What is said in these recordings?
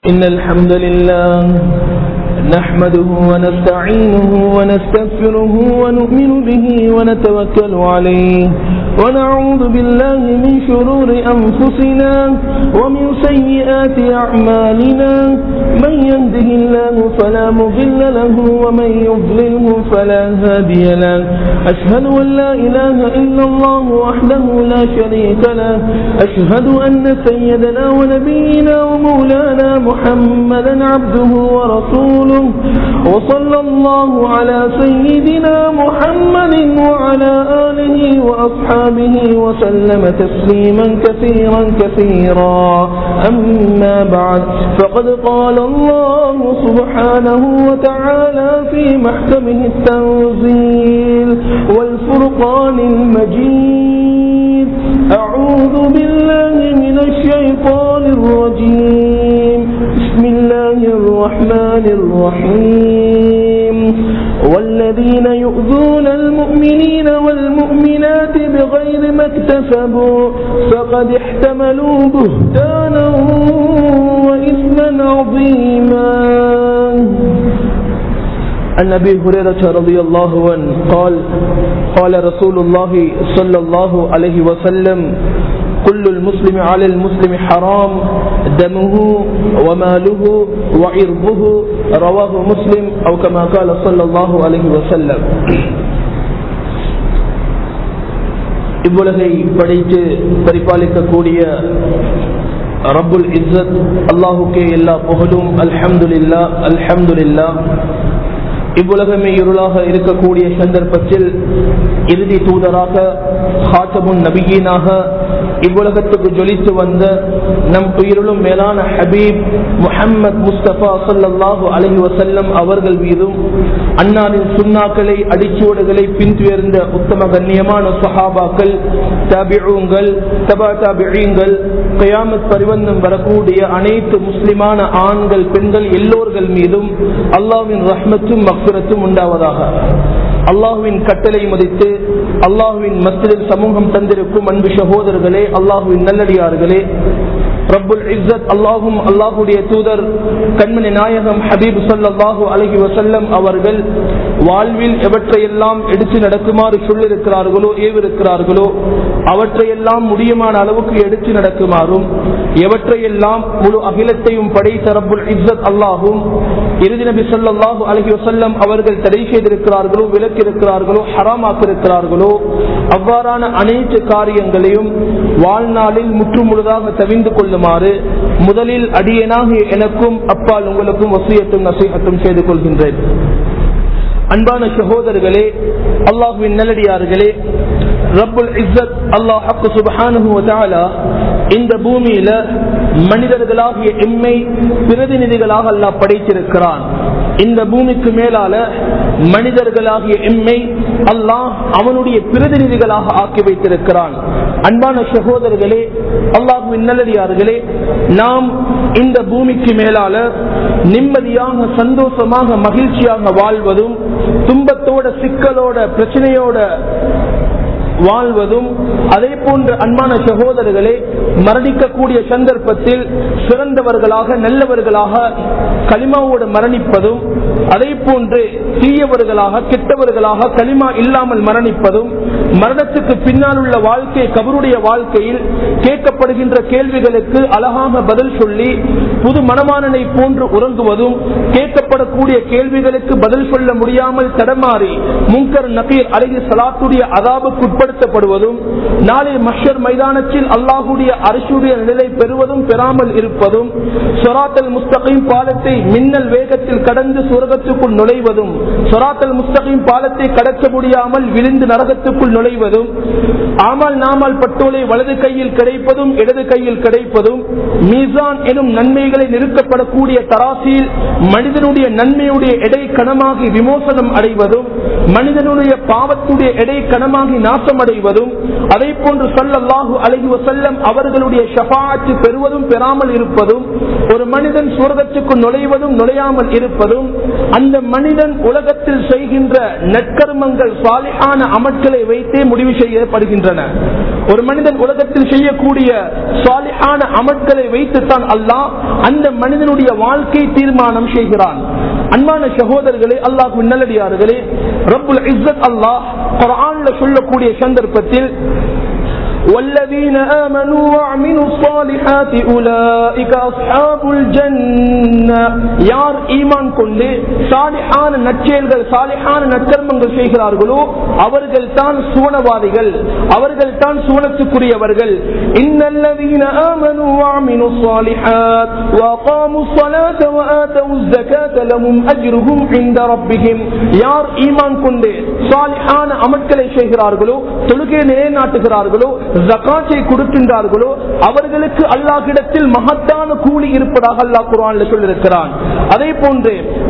إن الحمد لله نحمده ونستعينه ونستغفره ونؤمن به ونتوكل عليه ونعوذ بالله من شرور أنفسنا ومن سيئات أعمالنا من يهده الله فلا مضل له ومن يضلله فلا هادي له أشهد أن لا إله إلا الله وحده لا شريك له أشهد أن سيدنا ونبينا ومولانا محمدا عبده ورسوله وصلى الله على سيدنا محمد وعلى آله وأصحابه وسلم تسليما كثيرا كثيرا أما بعد فقد قال الله سبحانه وتعالى في محكمه التنزيل والفرقان المجيد أعوذ بالله من الشيطان الرجيم بسم الله الرحمن الرحيم والذين يؤذون المؤمنين والمؤمنات بغير ما اكتسبوا فقد احتملوا بهتانا وإثما عظيما عن ابي هريره رضي الله عنه قال قال رسول الله صلى الله عليه وسلم كل المسلم على المسلم حرام دمه وماله وعرضه رواه مسلم او كما قال صلى الله عليه وسلم இவ்வுலகை படைத்து பரிபாலிக்கக்கூடிய ரப்புல் இஸ்ஸத் அல்லாஹுக்கே எல்லா புகழும் அல்ஹம்துலில்லா அல்ஹம்துலில்லா இவ்வுலகமே இருளாக இருக்கக்கூடிய சந்தர்ப்பத்தில் இறுதி தூதராக ஹாத்தமுன் நபியீனாக இவ்வுலகத்துக்கு ஜொலித்து வந்த நம் உயிரிலும் மேலான ஹபீப் முஹம்மத் முஸ்தபா சல்லாஹூ அலஹி வசல்லம் அவர்கள் மீதும் அன்னாரின் சுண்ணாக்களை அடிச்சுவடுகளை பின்துயர்ந்த உத்தம கண்ணியமான சஹாபாக்கள் தபிழுங்கள் தபா தபிழீங்கள் கயாமத் பரிவந்தம் வரக்கூடிய அனைத்து முஸ்லிமான ஆண்கள் பெண்கள் எல்லோர்கள் மீதும் அல்லாவின் ரஹ்மத்தும் மக்பிரத்தும் உண்டாவதாக அல்லாஹுவின் கட்டளை மதித்து அல்லாஹுவின் மஸ்தில் சமூகம் தந்திருக்கும் அன்பு சகோதரர்களே அல்லாஹுவின் நல்லடியார்களே ரப்புல் இஸ்ஸத் அல்லாஹும் அல்லாஹுடைய தூதர் கண்மணி நாயகம் ஹபீப் சல்லாஹூ அலஹி வசல்லம் அவர்கள் வாழ்வில் எவற்றையெல்லாம் எடுத்து நடக்குமாறு சொல்லிருக்கிறார்களோ ஏவிருக்கிறார்களோ அவற்றையெல்லாம் முடியுமான அளவுக்கு எடுத்து நடக்குமாறும் எவற்றையெல்லாம் முழு அகிலத்தையும் படைத்த ரப்புல் இஸ்ஸத் அல்லாஹும் இறுதி நபி சொல்லாஹு அலஹி வசல்லம் அவர்கள் தடை செய்திருக்கிறார்களோ விலக்கிருக்கிறார்களோ ஹராமாக்கிருக்கிறார்களோ அவ்வாறான அனைத்து காரியங்களையும் வாழ்நாளில் முற்றுமுழுதாக தவிந்து கொள்ளுமாறு முதலில் அடியனாக எனக்கும் அப்பால் உங்களுக்கும் வசியத்தும் நசீகத்தும் செய்து கொள்கின்றேன் அன்பான சகோதரர்களே அல்லாஹுவின் நல்லடியார்களே ரப்புல் இஸ்ஸத் அல்லாஹ் சுபஹானு இந்த பூமியில மனிதர்களாகிய எம்மை பிரதிநிதிகளாக அல்லாஹ் படைத்திருக்கிறான் இந்த பூமிக்கு மேலால மனிதர்களாகிய எம்மை அல்லாஹ் அவனுடைய பிரதிநிதிகளாக ஆக்கி வைத்திருக்கிறான் அன்பான சகோதரர்களே அல்லாஹுவின் நல்லடியார்களே நாம் இந்த பூமிக்கு மேலால நிம்மதியாக சந்தோஷமாக மகிழ்ச்சியாக வாழ்வதும் துன்பத்தோட சிக்கலோட பிரச்சனையோட வாழ்வதும் அதே போன்ற அன்பான சகோதரர்களே மரணிக்கக்கூடிய சந்தர்ப்பத்தில் சிறந்தவர்களாக நல்லவர்களாக களிமாவோடு மரணிப்பதும் அதே போன்று தீயவர்களாக கெட்டவர்களாக களிமா இல்லாமல் மரணிப்பதும் மரணத்துக்கு பின்னால் உள்ள வாழ்க்கை கபருடைய வாழ்க்கையில் கேட்கப்படுகின்ற கேள்விகளுக்கு அழகாக பதில் சொல்லி புது மனமானனை போன்று உறங்குவதும் கேட்கப்படக்கூடிய கேள்விகளுக்கு பதில் சொல்ல முடியாமல் தடமாறி முங்கர் நபீர் அழகி சலாத்துடைய அதாபுக்கு உட்படுத்தப்படுவதும் நாளை மஷர் மைதானத்தில் அல்லாஹுடைய அரசுடைய நிலை பெறுவதும் பெறாமல் இருப்பதும் சொராத்தல் முஸ்தகிம் பாலத்தை மின்னல் வேகத்தில் கடந்து சுரகத்துக்குள் நுழைவதும் சொராத்தல் முஸ்தகிம் பாலத்தை கடக்க முடியாமல் விழுந்து நரகத்துக்குள் நுழைவதும் ஆமால் நாமல் பட்டோலை வலது கையில் கிடைப்பதும் இடது கையில் கிடைப்பதும் மீசான் எனும் நன்மைகளை நிறுத்தப்படக்கூடிய தராசியில் மனிதனுடைய நன்மையுடைய எடை கணமாகி விமோசனம் அடைவதும் மனிதனுடைய பாவத்துடைய எடை கணமாகி நாசம் நஷ்டமடைவதும் அதை போன்று சல்லல்லாஹு அலைஹி வசல்லம் அவர்களுடைய ஷபாத்து பெறுவதும் பெறாமல் இருப்பதும் ஒரு மனிதன் சுவர்க்கத்துக்கு நுழைவதும் நுழையாமல் இருப்பதும் அந்த மனிதன் உலகத்தில் செய்கின்ற நற்கர்மங்கள் சாலியான அமட்களை வைத்தே முடிவு செய்யப்படுகின்றன ஒரு மனிதன் உலகத்தில் செய்யக்கூடிய சாலியான அமட்களை வைத்துத்தான் அல்லாஹ் அந்த மனிதனுடைய வாழ்க்கை தீர்மானம் செய்கிறான் அன்பான சகோதரர்களே அல்லாஹ் நல்லடியார்களே ரப்புல் இஸ்ஸத் அல்லாஹ் குர்ஆன்ல சொல்லக்கூடிய சந்தர்ப்பத்தில் والذين آمنوا وعملوا الصالحات أولئك أصحاب الجنة யார் ஈமான் கொண்டு சாலிஹான நற்செயல்கள் சாலிஹான நற்கர்மங்கள் செய்கிறார்களோ அவர்கள் தான் சுவனவாதிகள் அவர்கள் தான் சுவனத்துக்குரியவர்கள் இன்னல்லதீன آمنوا وعملوا الصالحات وأقاموا الصلاة وآتوا الزكاة لهم أجرهم عند ربهم யார் ஈமான் கொண்டு சாலிஹான அமட்களை செய்கிறார்களோ தொழுகை நிலைநாட்டுகிறார்களோ ஜக்காத்தை கொடுக்கின்றார்களோ அவர்களுக்கு அல்லாஹிடத்தில் மகத்தான கூலி இருப்பதாக அல்லாஹ் குரான்ல சொல்லியிருக்கிறான் அதே போன்று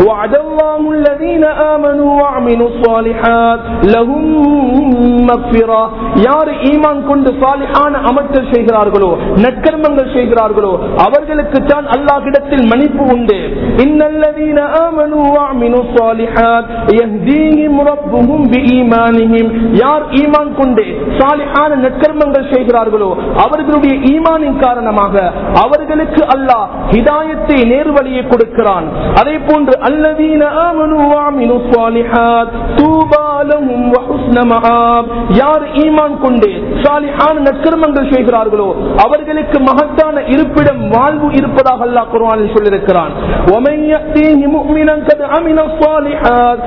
யார் ஈமான் கொண்டு சாலிஹான அமர்த்தல் செய்கிறார்களோ நற்கர்மங்கள் செய்கிறார்களோ அவர்களுக்கு தான் அல்லாஹிடத்தில் மன்னிப்பு உண்டு இன்னல்லதீன ஆமனு வஅமினு ஸாலிஹாத் யஹ்தீஹிம் ரப்புஹும் பிஈமானிஹிம் யார் ஈமான் கொண்டு சாலிஹான நற்கர்மங்கள் செய்கிறார்களோ அவர்களுடைய ஈமானின் காரணமாக அவர்களுக்கு அல்லாஹ் ஹிதாயத்தை நேர்வழியை கொடுக்கிறான் அதே போன்று அல்லதீன ஆமனு வஅமினு ஸாலிஹாத் தூபா லஹும் வ ஹுஸ்ன மஆப் யார் ஈமான் கொண்டு சாலிஹான நற்கர்மங்கள் செய்கிறார்களோ அவர்களுக்கு மகத்தான இருப்பிடம் வாழ்வு இருப்பதாக அல்லாஹ் குர்ஆனில் சொல்லியிருக்கிறான் ومن يأتيه مؤمنا قد عمل الصالحات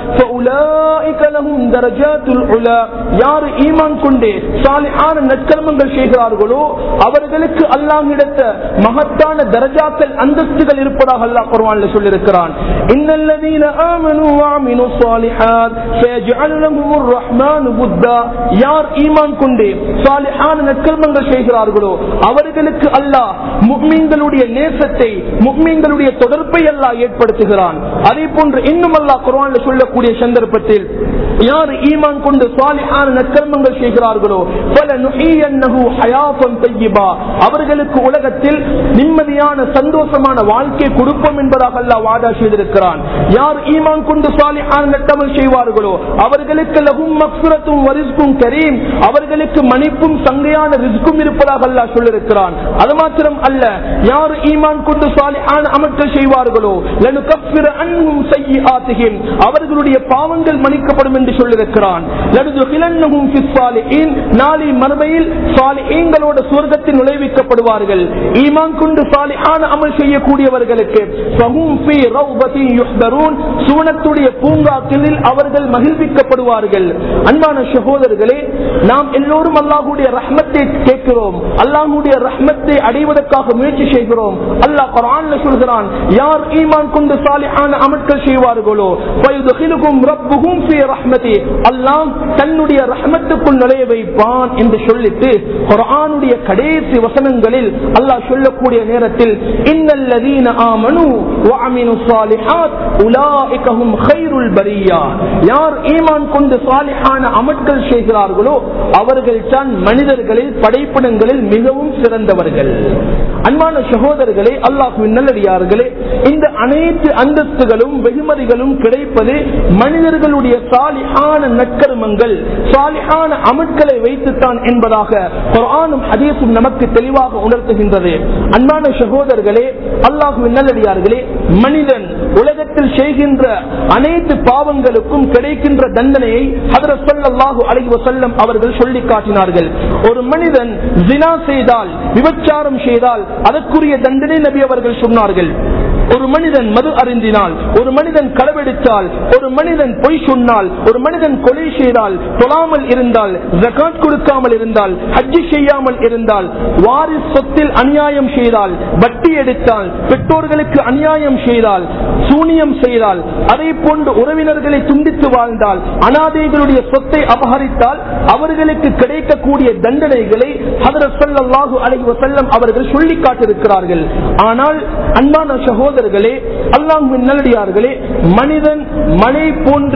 فأولئك لهم درجات العلا யார் ஈமான் கொண்டு சாலிஹான நற்கர்மங்கள் செய்கிறார்களோ அவர்களுக்கு அல்லாஹிடத்த மகத்தான தரஜாக்கள் அந்தஸ்துகள் இருப்பதாக அல்லாஹ் குர்ஆனில் சொல்லியிருக்கிறான் இன்னல்லதீன ஆமனு வஅமினு ஸாலிஹாத் ஃபயஜ்அல் லஹுமுர் ரஹ்மானு புத்தா யார் ஈமான் கொண்டு சாலிஹான நற்கர்மங்கள் செய்கிறார்களோ அவர்களுக்கு அல்லாஹ் முக்மீன்களுடைய நேசத்தை முக்மீன்களுடைய தொடர்பை அல்லாஹ் ஏற்படுத்துகிறான் அதே போன்று இன்னும் அல்லாஹ் குர்ஆனில் சொல்லக்கூடிய சந்தர்ப்பத்தில் யார் ஈமான் கொண்டு சாலிஹான நற்கர்மங்கள் செய்கிறார்களோ பல நுஹியன்னஹு ஹயாத்தன் தய்யிபா அவர்களுக்கு உலகத்தில் நிம்மதியான சந்தோஷமான வாழ்க்கை கொடுப்போம் என்பதாக அல்லாஹ் வாதா செய்திருக்கிறான் யார் ஈமான் கொண்டு சாலிஹான நட்டமல் செய்வார்களோ அவர்களுக்கு லகும் மக்சுரத்தும் வரிஸ்கும் கரீம் அவர்களுக்கு மன்னிப்பும் சங்கையான ரிஸ்கும் இருப்பதாக அல்லாஹ் சொல்லிருக்கிறான் அது மாத்திரம் அல்ல யார் ஈமான் கொண்டு சாலிஹான அமல்கள் செய்வார்களோ லனுகஃபிர அன்ஹும் சய்யிஆத்திஹிம் அவர்களுடைய பாவங்கள் மன்னிக்கப்படும் என்று சொல்லியிருக்கிறான் லனுதுகிலன்னஹும் ஃபிஸ் சாலிஹீன் நாளை மறுமையில் சாலிஹீன்களோட சுவர்க்கத்தில் நுழைவிக்கப்படுவார்கள் ஈமான் கொண்டு சாலிஹான அமல் செய்யக்கூடியவர்களுக்கு ஃபஹும் ஃபீ ரௌபத்தின் யுஹ்தரூன் சுவனத்துடைய பூங்காக்களில் அவர்கள் மகிழ்விக்கப்படுவார்கள் அன்பான சகோதரர்களே நாம் எல்லோரும் அல்லாஹ்வுடைய ரஹ்மத்தை கேட்கிறோம் அல்லாஹ்வுடைய ரஹ்மத்தை அடைவதற்காக முயற்சி செய்கிறோம் அல்லாஹ் குர்ஆன்ல சொல்கிறான் யார் ஈமான் கொண்டு சாலிஹான அமல்கள் செய்வார்களோ ஃபயுத்கிலுகும் ரப்புஹும் ஃபீ ரஹ்மதி அல்லாஹ் தன்னுடைய ரஹ்மத்துக்குள் நுழைய வைப்பான் என்று சொல்லிட்டு குர்ஆனுடைய கடைசி வசனங்களில் அல்லாஹ் சொல்லக்கூடிய நேரத்தில் இன்னல்லதீன ஆமனு வஅமினு ஸாலிஹாத் உலாயிக ஹும் கைருல் பரியா யார் ஈமான் கொண்டு சாலிஹான அமல்கள் செய்கிறார்களோ அவர்கள் தான் மனிதர்களில் படைப்பிடங்களில் மிகவும் சிறந்தவர்கள் அன்பான சகோதரர்களே அல்லாஹுவின் நல்லடியார்களே இந்த அனைத்து அந்தஸ்துகளும் வெகுமதிகளும் கிடைப்பது மனிதர்களுடைய சாலிஹான நற்கருமங்கள் சாலிஹான அமட்களை வைத்துத்தான் என்பதாக குர்ஆனும் ஹதீஸும் நமக்கு தெளிவாக உணர்த்துகின்றது அன்பான சகோதரர்களே அல்லாஹுவின் நல்லடியார்களே மனிதன் உலகத்தில் செய்கின்ற அனைத்து பாவங்களுக்கும் கிடைக்கின்ற தண்டனையை ஹதரத் ஸல்லல்லாஹு அலைஹி வஸல்லம் அவர்கள் சொல்லி காட்டினார்கள் ஒரு மனிதன் ஜினா செய்தால் விபச்சாரம் செய்தால் அதற்குரிய தண்டனை நபி அவர்கள் சொன்னார்கள் ஒரு மனிதன் மது அருந்தினால் ஒரு மனிதன் களவெடுத்தால் ஒரு மனிதன் பொய் சொன்னால் ஒரு மனிதன் கொலை செய்தால் தொழாமல் இருந்தால் ஜகாத் கொடுக்காமல் இருந்தால் ஹஜ்ஜி செய்யாமல் இருந்தால் வாரிஸ் சொத்தில் அநியாயம் செய்தால் வட்டி எடுத்தால் பெற்றோர்களுக்கு அநியாயம் செய்தால் சூனியம் செய்தால் அதை போன்று உறவினர்களை துண்டித்து வாழ்ந்தால் அனாதைகளுடைய சொத்தை அபகரித்தால் அவர்களுக்கு கிடைக்கக்கூடிய தண்டனைகளை ஹதரத் ஸல்லல்லாஹு அலைஹி வஸல்லம் அவர்கள் சொல்லி காட்டிருக்கிறார்கள் ஆனால் அன்பான சகோதரர்களே அல்லாஹ்வின் நல்லடியார்களே மனிதன் மழை போன்று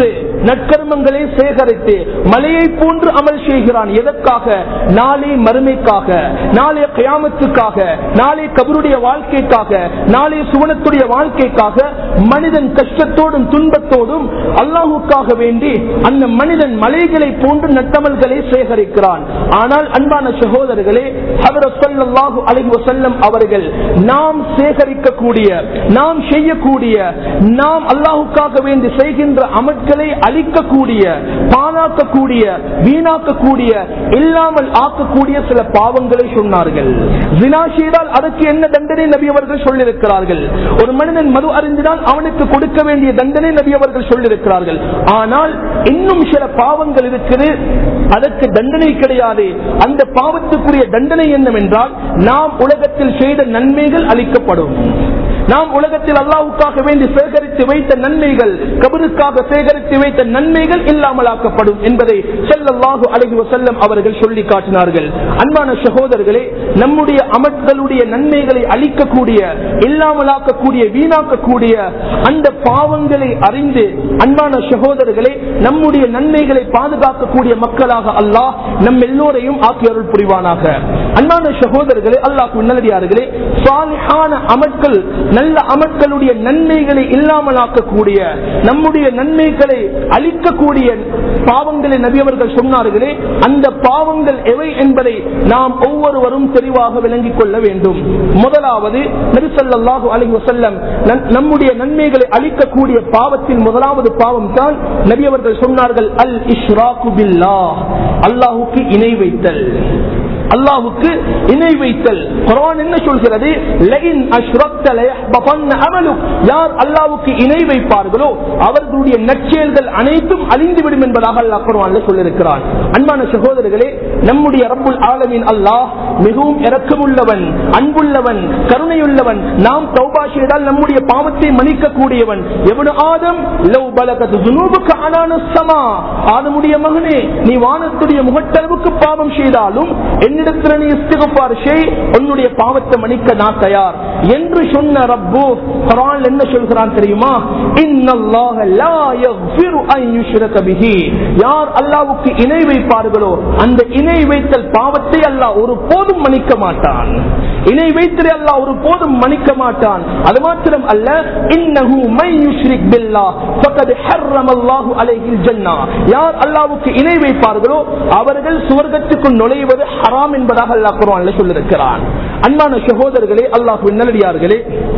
நற்கர்மங்களை சேகரித்து மலையை போன்று அமல் செய்கிறான் எதற்காக நாளை மறுமைக்காக நாளைய கயாமத்துக்காக நாளை கபருடைய வாழ்க்கைக்காக நாளை சுவனத்துடைய வாழ்க்கைக்காக மனிதன் கஷ்டத்தோடும் துன்பத்தோடும் அல்லாஹுக்காக வேண்டி அந்த மனிதன் மலைகளை போன்று நட்டமல்களை சேகரிக்கிறான் ஆனால் அன்பான சகோதரர்களே அவர் சொல்லல்லாஹு அலைஹி வஸல்லம் அவர்கள் நாம் சேகரிக்கக்கூடிய நாம் செய்யக்கூடிய நாம் அல்லாஹுக்காக வேண்டி செய்கின்ற அமட்களை அழிக்கக்கூடிய பாழாக்கக்கூடிய வீணாக்கக்கூடிய இல்லாமல் ஆக்கக்கூடிய சில பாவங்களை சொன்னார்கள் ஜினா செய்தால் அதற்கு என்ன தண்டனை நபி அவர்கள் சொல்லியிருக்கிறார்கள் ஒரு மனிதன் மது அறிந்தினால் அவனுக்கு கொடுக்க வேண்டிய தண்டனை நபி அவர்கள் சொல்லியிருக்கிறார்கள் ஆனால் இன்னும் சில பாவங்கள் இருக்குது அதற்கு தண்டனை கிடையாது அந்த பாவத்துக்குரிய தண்டனை என்னவென்றால் நாம் உலகத்தில் செய்த நன்மைகள் அளிக்கப்படும் நாம் உலகத்தில் அல்லாவுக்காக வேண்டி சேகரித்து வைத்த நன்மைகள் கபருக்காக சேகரித்து வைத்த நன்மைகள் இல்லாமலாக்கப்படும் என்பதை செல்லல்லாஹு அழகி செல்லம் அவர்கள் சொல்லி காட்டினார்கள் அன்பான சகோதரர்களே நம்முடைய அமட்களுடைய நன்மைகளை அளிக்கக்கூடிய இல்லாமலாக்கக்கூடிய வீணாக்கக்கூடிய அந்த பாவங்களை அறிந்து அன்பான சகோதரர்களே நம்முடைய நன்மைகளை பாதுகாக்கக்கூடிய மக்களாக அல்லாஹ் நம் எல்லோரையும் ஆக்கி அருள் புரிவானாக அன்பான சகோதரர்களே அல்லாஹ் நல்லடியார்களே சாலிஹான அமட்கள் நல்ல அமட்களுடைய நன்மைகளை இல்லாமலாக்கக்கூடிய நம்முடைய நன்மைகளை அளிக்கக்கூடிய பாவங்களை நபி அவர்கள் சொன்னார்களே அந்த பாவங்கள் எவை என்பதை நாம் ஒவ்வொருவரும் தெளிவாக விளங்கிக் கொள்ள வேண்டும் முதலாவது நபிசல்லாஹு அலி வசல்லம் நம்முடைய நன்மைகளை அளிக்கக்கூடிய பாவத்தின் முதலாவது பாவம் தான் நபி அவர்கள் சொன்னார்கள் அல் இஷ்ராக்கு பில்லா அல்லாஹுக்கு இணை வைத்தல் அல்லாஹுக்கு இணை வைத்தல் குரான் என்ன சொல்கிறது யார் அல்லாவுக்கு இணை வைப்பார்களோ அவர்களுடைய நற்செயல்கள் அனைத்தும் அழிந்துவிடும் என்பதாக அல்லாஹ் குரான் சொல்லியிருக்கிறான் அன்பான சகோதரர்களே நம்முடைய ரப்புல் ஆலமின் அல்லாஹ் மிகவும் இறக்கமுள்ளவன் அன்புள்ளவன் கருணையுள்ளவன் நாம் தௌபா செய்தால் நம்முடைய பாவத்தை மன்னிக்க கூடியவன் எவனு ஆதம் லவ் பலகத்து துனூபுக்கு அனான சமா ஆதமுடைய மகனே நீ வானத்துடைய முகட்டளவுக்கு பாவம் செய்தாலும் என்னிடத்தில் நீ இஸ்திகபார் செய் உன்னுடைய பாவத்தை மன்னிக்க நான் தயார் என்று சொன்ன ரப்பு குரான் என்ன சொல்கிறான் தெரியுமா இன்னல்லாஹ லா யக்ஃபிரு அன் யுஷ்ரக பிஹி யார் அல்லாஹ்வுக்கு இணை வைப்பார்களோ அந்த இணை வைத்தல் பாவத்தை அல்லாஹ் ஒரு போதும் மன்னிக்க மாட்டான் இணை வைத்தலை அல்லாஹ் ஒரு போதும் மன்னிக்க மாட்டான் அது மாத்திரம் அல்ல இன்னஹு மை யுஷ்ரிக் பில்லாஹ் ஃபக்கத் ஹர்ரமல்லாஹு அலைஹில் ஜன்னah யார் அல்லாஹ்வுக்கு இணை வைப்பார்களோ அவர்கள் சுவர்க்கத்துக்கு நுழைவது ஹராம் என்பதாக அல்லாஹ் குர்ஆன்ல சொல்லியிருக்கிறான் அன்பான சகோதரர்களே அல்லாஹ் நல்லடியார்களே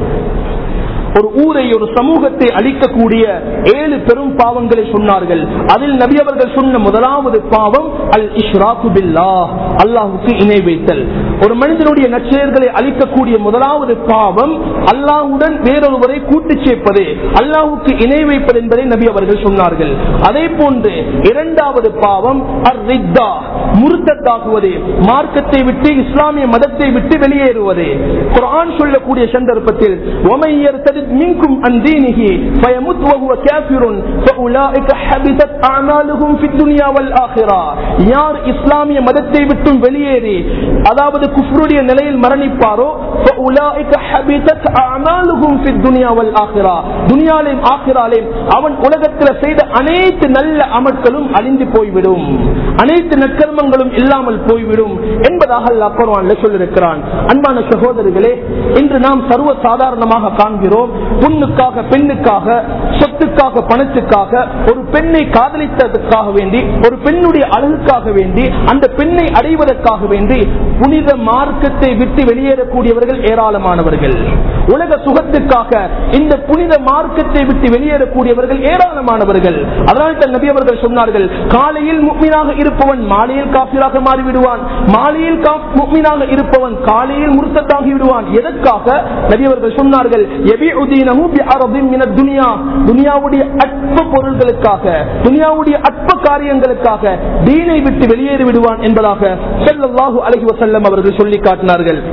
ஒரு ஊரை ஒரு சமூகத்தை அழிக்கக்கூடிய ஏழு பெரும் பாவங்களை சொன்னார்கள் அதில் நபி அவர்கள் சொன்ன முதலாவது பாவம் அல் இஷ்ராக்கு பில்லா அல்லாஹுக்கு இணை வைத்தல் ஒரு மனிதனுடைய நற்செயல்களை அழிக்கக்கூடிய முதலாவது பாவம் அல்லாஹுடன் வேறொருவரை கூட்டு சேர்ப்பது அல்லாஹுக்கு இணை வைப்பது என்பதை நபி அவர்கள் சொன்னார்கள் அதே போன்று இரண்டாவது பாவம் அர் ரித்தா முருத்தத்தாக்குவது மார்க்கத்தை விட்டு இஸ்லாமிய மதத்தை விட்டு வெளியேறுவது குரான் சொல்லக்கூடிய சந்தர்ப்பத்தில் ஒமையர் منكم عن دينه فيمت وهو كافر فأولئك حبطت أعمالهم في الدنيا والآخرة யார் இஸ்லாமிய மதத்தை விட்டும் வெளியேறி அதாவது குஃப்ருடைய நிலையில் மரணிப்பாரோ فأولئك حبطت أعمالهم في الدنيا والآخرة துனியாலையும் ஆகிராலையும் அவன் உலகத்தில் செய்த அனைத்து நல்ல அமட்களும் அழிந்து போய்விடும் அனைத்து நற்கர்மங்களும் இல்லாமல் போய்விடும் என்பதாக அல்லாஹ் குர்ஆன்ல சொல்லியிருக்கிறான் அன்பான சகோதரர்களே இன்று நாம் சர்வ சாதாரணமாக காண்கிறோம் புண்ணுக்காக பெண்ணுக்காக சொத்துக்காக பணத்துக்காக ஒரு பெண்ணை காதலித்ததற்காக வேண்டி ஒரு பெண்ணுடைய அழகுக்காக வேண்டி அந்த பெண்ணை அடைவதற்காக வேண்டி புனித மார்க்கத்தை விட்டு வெளியேறக்கூடியவர்கள் ஏராளமானவர்கள் உலக சுகத்துக்காக இந்த புனித மார்க்கத்தை விட்டு வெளியேறக்கூடியவர்கள் ஏராளமானவர்கள் அதனால் தன் நபி அவர்கள் சொன்னார்கள் காலையில் முக்மீனாக இருப்பவன் மாலையில் காப்பிராக மாறிவிடுவான் மாலையில் முக்மீனாக இருப்பவன் காலையில் முருத்தத்தாகி விடுவான் எதற்காக நபி அவர்கள் சொன்னார்கள் துனியாவுடைய அற்ப பொருள்களுக்காக துனியாவுடைய அற்ப காரியங்களுக்காக தீனை விட்டு வெளியேறி விடுவான் என்பதாக செல்லல்லாஹு அலஹி வசல்லம் அவர்கள் சொல்லி காட்டினார்கள்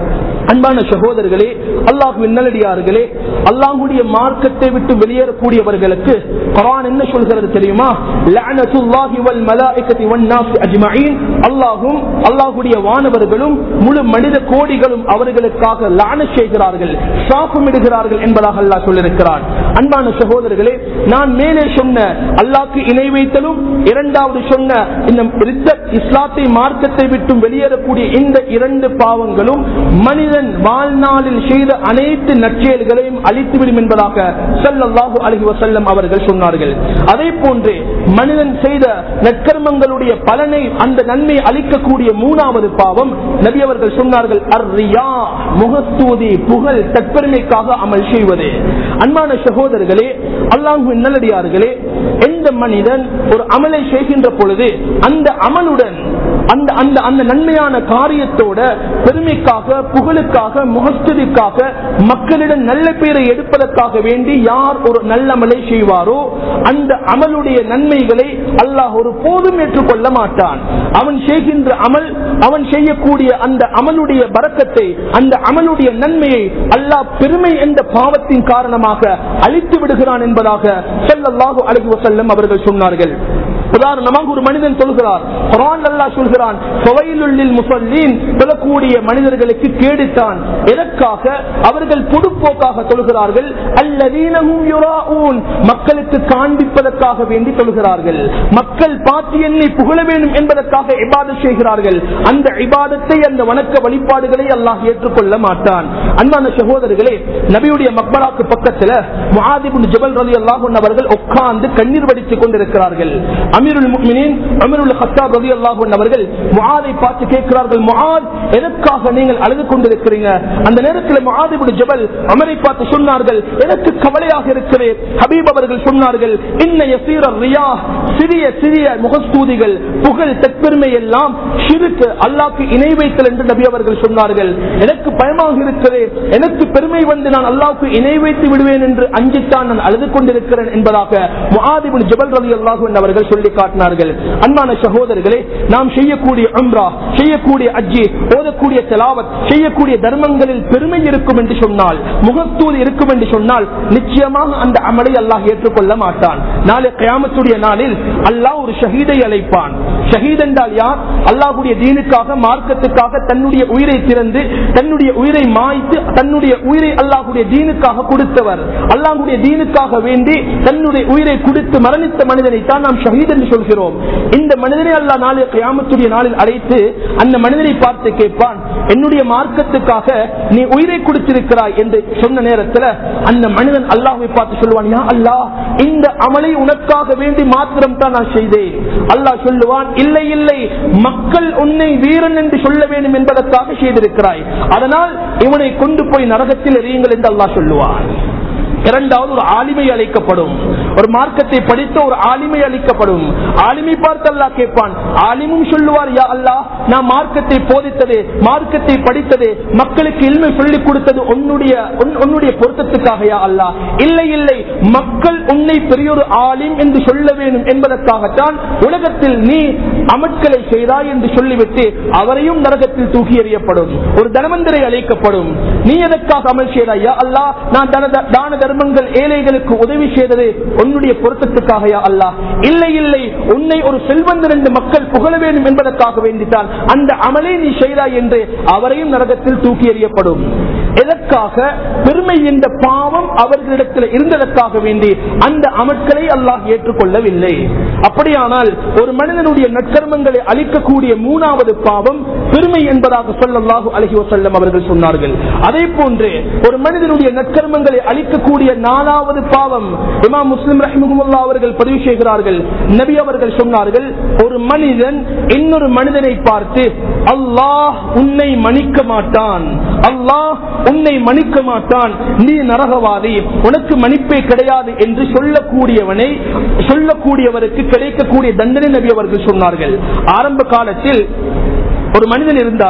அன்பான சகோதரர்களே அல்லாஹுவின் நல்லடியார்களே அல்லாஹுடைய மார்க்கத்தை விட்டு வெளியேறக்கூடியவர்களுக்கு குரான் என்ன சொல்கிறது தெரியுமா லஅனத்துல்லாஹி வல் மலாயிகத்தி வன் நாஸ் அஜ்மஈன் அல்லாஹ்வும் அல்லாஹ்வுடைய வானவர்களும் முழு மனித கோடிகளும் அவர்களுக்காக லான செய்கிறார்கள் சாபமிடுகிறார்கள் என்பதாக அல்லாஹ் சொல்லியிருக்கிறான் அன்பான சகோதரர்களே நான் மேலே சொன்ன அல்லாஹ்க்கு இணை வைத்தலும் இரண்டாவது சொன்ன இந்த ரித்தத் இஸ்லாத்தை மார்க்கத்தை விட்டும் வெளியேறக்கூடிய இந்த இரண்டு பாவங்களும் மனிதன் வாழ்நாளில் செய்த அனைத்து நற்செயல்களையும் அழித்துவிடும் என்பதாக ஸல்லல்லாஹு அலைஹி வஸல்லம் அவர்கள் சொன்னார்கள் அதே போன்று மனிதன் செய்த நற்கர்மங்களுடைய பலனை அந்த நன்மை அளிக்கக்கூடிய மூணாவது பாவம் நபி அவர்கள் சொன்னார்கள் அர்ரியா முகத்தூதி புகழ் தற்பெருமைக்காக அமல் செய்வது அன்பான சகோதரர்களே அல்லாஹு நல்லடியார்களே எந்த மனிதன் ஒரு அமலை செய்கின்ற பொழுது அந்த அமலுடன் அந்த அந்த அந்த நன்மையான காரியத்தோட பெருமைக்காக புகழுக்காக முகஸ்துதிக்காக மக்களிடம் நல்ல பேரை எடுப்பதற்காக வேண்டி யார் ஒரு நல்ல அமலை செய்வாரோ அந்த அமலுடைய நன்மைகளை அல்லாஹ் ஒரு போதும் ஏற்றுக்கொள்ள மாட்டான் அவன் செய்கின்ற அமல் அவன் செய்யக்கூடிய அந்த அமலுடைய பறக்கத்தை அந்த அமலுடைய நன்மையை அல்லாஹ் பெருமை என்ற பாவத்தின் காரணமாக அழித்து விடுகிறான் என்பதாக ஸல்லல்லாஹு அலைஹி வஸல்லம் அவர்கள் சொன்னார்கள் உதாரணமாக ஒரு மனிதன் சொல்கிறார் குரான் அல்லாஹ் சொல்கிறான் ஃபவைலுல்லில் முஸல்லீன் சொல்லக்கூடிய மனிதர்களுக்கு கேடுத்தான் எதற்காக அவர்கள் பொதுப்போக்காக சொல்கிறார்கள் அல்லதீனஹும் யுராஊன் மக்களுக்கு காண்பிப்பதற்காக வேண்டி சொல்கிறார்கள் மக்கள் பார்த்து என்னை புகழ வேண்டும் என்பதற்காக இபாதத் செய்கிறார்கள் அந்த இபாதத்தை அந்த வணக்க வழிபாடுகளை அல்லாஹ் ஏற்றுக்கொள்ள மாட்டான் அன்பான சகோதரர்களே நபியுடைய மக்பராக்கு பக்கத்துல முஆதிபுன் ஜபல் ரலியல்லாஹு அன்ஹு அவர்கள் உட்கார்ந்து கண்ணீர் வடித்துக் கொண்டிருக்கிறார்கள் அமீருல் முஃமினீன் அமீருல் ஹத்தாப் ரலியல்லாஹு அன்ஹு அவர்கள் முஆதை பார்த்து கேட்கிறார்கள் முஆத் எதற்காக நீங்கள் அழுது கொண்டிருக்கிறீங்க அந்த நேரத்தில் முஆத் இப்னு ஜபல் அமரை பார்த்து சொன்னார்கள் எனக்கு கவலையாக இருக்கிறேன் ஹபீப் அவர்கள் சொன்னார்கள் இன்ன யசீர ரியா சிறிய சிறிய முகஸ்தூதிகள் புகழ் தற்பெருமை எல்லாம் ஷிருக்கு அல்லாஹ்க்கு இணை வைத்தல் என்று நபி அவர்கள் சொன்னார்கள் எனக்கு பயமாக இருக்கிறது எனக்கு பெருமை வந்து நான் அல்லாஹ்க்கு இணை வைத்து விடுவேன் என்று அஞ்சித்தான் நான் அழுது கொண்டிருக்கிறேன் என்பதாக முஆதிபின் ஜபல் ரலி அல்லாஹு அவர்கள் சொல்லி காட்டினார்கள் அன்பான சகோதரர்களே நாம் செய்யக்கூடிய உம்ரா செய்யக்கூடிய அஜ்ஜி ஓதக்கூடிய செலாவத் செய்யக்கூடிய தர்மங்களில் பெருமை இருக்கும் என்று சொன்னால் முகத்தூது இருக்கும் என்று சொன்னால் நிச்சயமாக அந்த அமலை அல்லாஹ் ஏற்றுக்கொள்ள மாட்டான் நாளை கயாமத்துடைய நாளில் அல்லாஹ் ஒரு ஷஹீதை அழைப்பான் ஷஹீத் என்றால் யார் அல்லாஹுடைய தீனுக்காக மார்க்கத்துக்காக தன்னுடைய உயிரை திறந்து தன்னுடைய உயிரை மாய்த்து தன்னுடைய உயிரை அல்லாஹுடைய தீனுக்காக கொடுத்தவர் அல்லாஹுடைய தீனுக்காக வேண்டி தன்னுடைய உயிரை கொடுத்து மரணித்த மனிதனை தான் நாம் ஷஹீத் என்று சொல்கிறோம் இந்த மனிதனை அல்லாஹ் நாளை கயாமத்துடைய நாளில் அழைத்து அந்த மனிதனை பார்த்து கேட்பான் என்னுடைய மார்க்கத்துக்காக நீ உயிரை கொடுத்திருக்கிறாய் என்று சொன்ன நேரத்தில் அந்த மனிதன் அல்லாஹை பார்த்து சொல்லுவான் யா அல்லாஹ் இந்த அமலை உனக்காக வேண்டி மாத்திரம் தான் நான் செய்தேன் அல்லாஹ் சொல்லுவான் இல்லை இல்லை மக்கள் உன்னை வீரன் என்று சொல்ல வேண்டும் என்பதற்காக செய்திருக்கிறாய் அதனால் இவனை கொண்டு போய் நரகத்தில் எறியுங்கள் என்று அல்லாஹ் சொல்லுவான் இரண்டாவது ஒரு ஆலிமை அளிக்கப்படும் ஒரு மார்க்கத்தை படித்த ஒரு ஆலிமை அளிக்கப்படும் ஆலிமை பார்த்து அல்லா கேட்பான் ஆலிமும் சொல்லுவார் யா அல்லா நான் மார்க்கத்தை போதித்தது மார்க்கத்தை படித்தது மக்களுக்கு இல்மை சொல்லிக் கொடுத்தது உன்னுடைய உன்- உன்னுடைய பொருத்தத்துக்காக யா அல்லா இல்லை இல்லை மக்கள் உன்னை பெரியொரு ஆலிம் என்று சொல்ல வேண்டும் என்பதற்காகத்தான் உலகத்தில் நீ அமட்களை செய்தாய் என்று சொல்லிவிட்டு அவரையும் நரகத்தில் தூக்கி எறியப்படும் ஒரு தனவந்தரை அழைக்கப்படும் நீ எதற்காக அமல் செய்தாய் யா அல்லா நான் தன தான தர்மங்கள் ஏழைகளுக்கு உதவி செய்தது உன்னுடைய பொருத்தத்துக்காக யா அல்லா இல்லை இல்லை உன்னை ஒரு செல்வந்தர் என்று மக்கள் புகழ வேண்டும் என்பதற்காக வேண்டித்தான் அந்த அமலை நீ செய்தாய் என்று அவரையும் நரகத்தில் தூக்கி எறியப்படும் எதற்காக பெருமை என்ற பாவம் அவர்களிடத்தில் இருந்ததற்காக வேண்டி அந்த அமட்களை அல்லாஹ் ஏற்றுக்கொள்ளவில்லை அப்படியானால் ஒரு மனிதனுடைய நற்கர்மங்களை அளிக்கக்கூடிய மூணாவது பாவம் பெருமை என்பதாக சொல்லல்லாஹு அலஹி வசல்லம் அவர்கள் சொன்னார்கள் அதே போன்று ஒரு மனிதனுடைய நற்கர்மங்களை அளிக்கக்கூடிய நாலாவது பாவம் இமாம் முஸ்லிம் ரஹிமுல்லா அவர்கள் பதிவு செய்கிறார்கள் நபி அவர்கள் சொன்னார்கள் ஒரு மனிதன் இன்னொரு மனிதனை பார்த்து அல்லாஹ் உன்னை மன்னிக்க மாட்டான் அல்லாஹ் உன்னை மன்னிக்க மாட்டான் நீ நரகவாதி உனக்கு மன்னிப்பே கிடையாது என்று சொல்லக்கூடியவனை சொல்லக்கூடியவருக்கு கிடைக்கக்கூடிய தண்டனை நபி அவர்கள் சொன்னார்கள் ஆரம்ப காலத்தில் ஒரு மனிதன் இருந்தாரு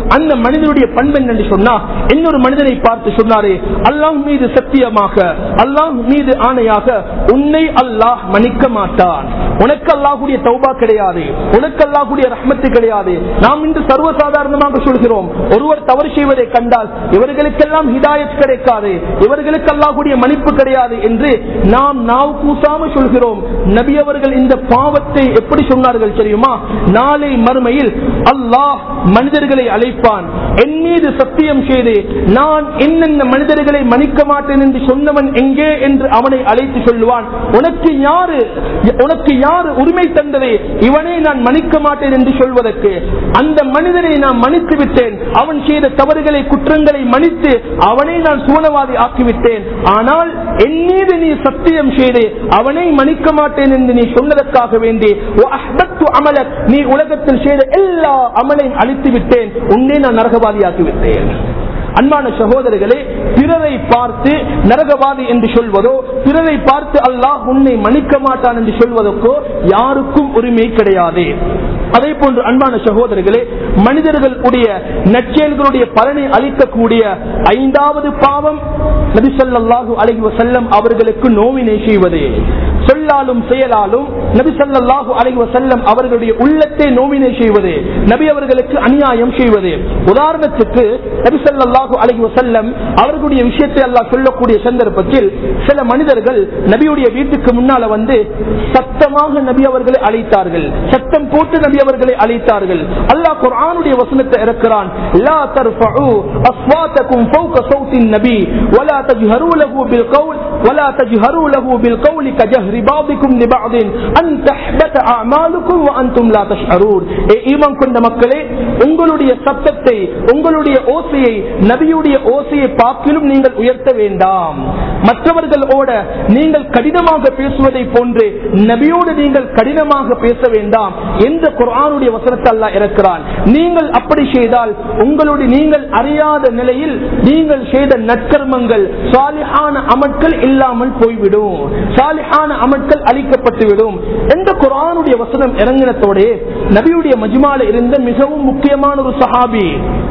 அந்த மனிதனுடைய பண்பு என்று சொன்னா இன்னொரு மனிதனை பார்த்து சொன்னாரு அல்லாஹ் மீது சத்தியமாக அல்லாஹ் மீது ஆணையாக உன்னை அல்லாஹ் மன்னிக்க மாட்டான் உனக்கு அல்லாஹுடைய தௌபா கிடையாது உனக்கு அல்லாஹுடைய ரஹ்மத்து கிடையாது நாம் இன்று சர்வசாதாரணமாக சொல்கிறோம் ஒருவர் தவறு செய்வதை கண்டால் இவர்களுக்கெல்லாம் ஹிதாயத் கிடைக்காது இவர்களுக்கு அல்லாஹுடைய மன்னிப்பு கிடையாது என்று நாம் நாவு கூசாம சொல்கிறோம் நபி அவர்கள் இந்த பாவத்தை எப்படி சொன்னார்கள் தெரியுமா நாளை மறுமையில் அல்லாஹ் மனிதர்களை அழைப்பான் என் மீது சத்தியம் செய்து நான் என்னென்ன மனிதர்களை மன்னிக்க மாட்டேன் என்று சொன்னவன் எங்கே என்று அவனை அழைத்து சொல்லுவான் உனக்கு யாரு உனக்கு யாரு உரிமை தந்ததே இவனை நான் மன்னிக்க மாட்டேன் என்று சொல்வதற்கு அந்த மனிதனை நான் மன்னித்து விட்டேன் அவன் செய்த தவறுகளை குற்றங்களை மன்னித்து அவனை நான் சூனவாதி ஆக்கிவிட்டேன் ஆனால் என் மீது நீ சத்தியம் செய்து அவனை மன்னிக்க மாட்டேன் என்று நீ சொன்னதற்காக வேண்டி وَأَحْبَبْتُ عَمَلَكَ நீ உலகத்தில் செய்த எல்லா அமலையும் அழித்து விட்டேன் உன்னை நான் நரகவாதியாக்கி விட்டேன் அன்பான சகோதரர்களே பிறரை பார்த்து நரகவாதி என்று சொல்வதோ பிறரை பார்த்து அல்லாஹ் உன்னை மன்னிக்க மாட்டான் என்று சொல்வதற்கோ யாருக்கும் உரிமை கிடையாது அதே போன்று அன்பான சகோதரர்களே மனிதர்கள் உடைய நற்செயல்களுடைய பலனை அளிக்கக்கூடிய ஐந்தாவது பாவம் நபிசல்லாஹு அலைஹி வசல்லம் அவர்களுக்கு நோவினை செய்வது சொல்லாலும் செயலாலும் நபி சல்லாஹூ அலைஹி வசல்லம் அவர்களுடைய உள்ளத்தை நோவினை செய்வது நபி அவர்களுக்கு அநியாயம் செய்வது உதாரணத்துக்கு நபி சல்லாஹூ அலைஹி வசல்லம் அவர்களுடைய விஷயத்தை அல்லாஹ் சொல்லக்கூடிய சந்தர்ப்பத்தில் சில மனிதர்கள் நபியுடைய வீட்டுக்கு முன்னால வந்து சத்தமாக நபி அவர்களை அழைத்தார்கள் சத்தம் போட்டு நபி அவர்களை அழைத்தார்கள் அல்லாஹ் குர்ஆனுடைய வசனத்தை இறக்கிறான் லா தர்ஃபஉ அஸ்வாத்தகும் ஃபௌக ஸௌத்தின் நபி வலா தஜ்ஹரு லஹு பில் கௌல் வலா தஜ்ஹரு லஹு பில் கௌலி கஜஹ்ரி பாபிக்கும் லிபஅதின் அன் தஹ்பத அஅமாலுக்கும் வ அன்தும் லா தஷ்அரூன் ஏ ஈமான் கொண்ட மக்களே உங்களுடைய சத்தத்தை உங்களுடைய ஓசையை நபியுடைய ஓசையை பார்க்கிலும் நீங்கள் உயர்த்த வேண்டாம் மற்றவர்களோட நீங்கள் கடினமாக பேசுவதை போன்று நபியோடு நீங்கள் கடினமாக பேச வேண்டாம் என்ற குரானுடைய வசனத்தை அல்ல இருக்கிறான் நீங்கள் அப்படி செய்தால் உங்களுடைய நீங்கள் அறியாத நிலையில் நீங்கள் செய்த நற்கர்மங்கள் சாலிஹான அமட்கள் இல்லாமல் போய்விடும் சாலிஹான அமட்கள் அளிக்கப்பட்டுவிடும் என்ற குரானுடைய வசனம் இறங்கினத்தோட நபியுடைய மஜ்மால இருந்த மிகவும் முக்கியமான ஒரு சஹாபி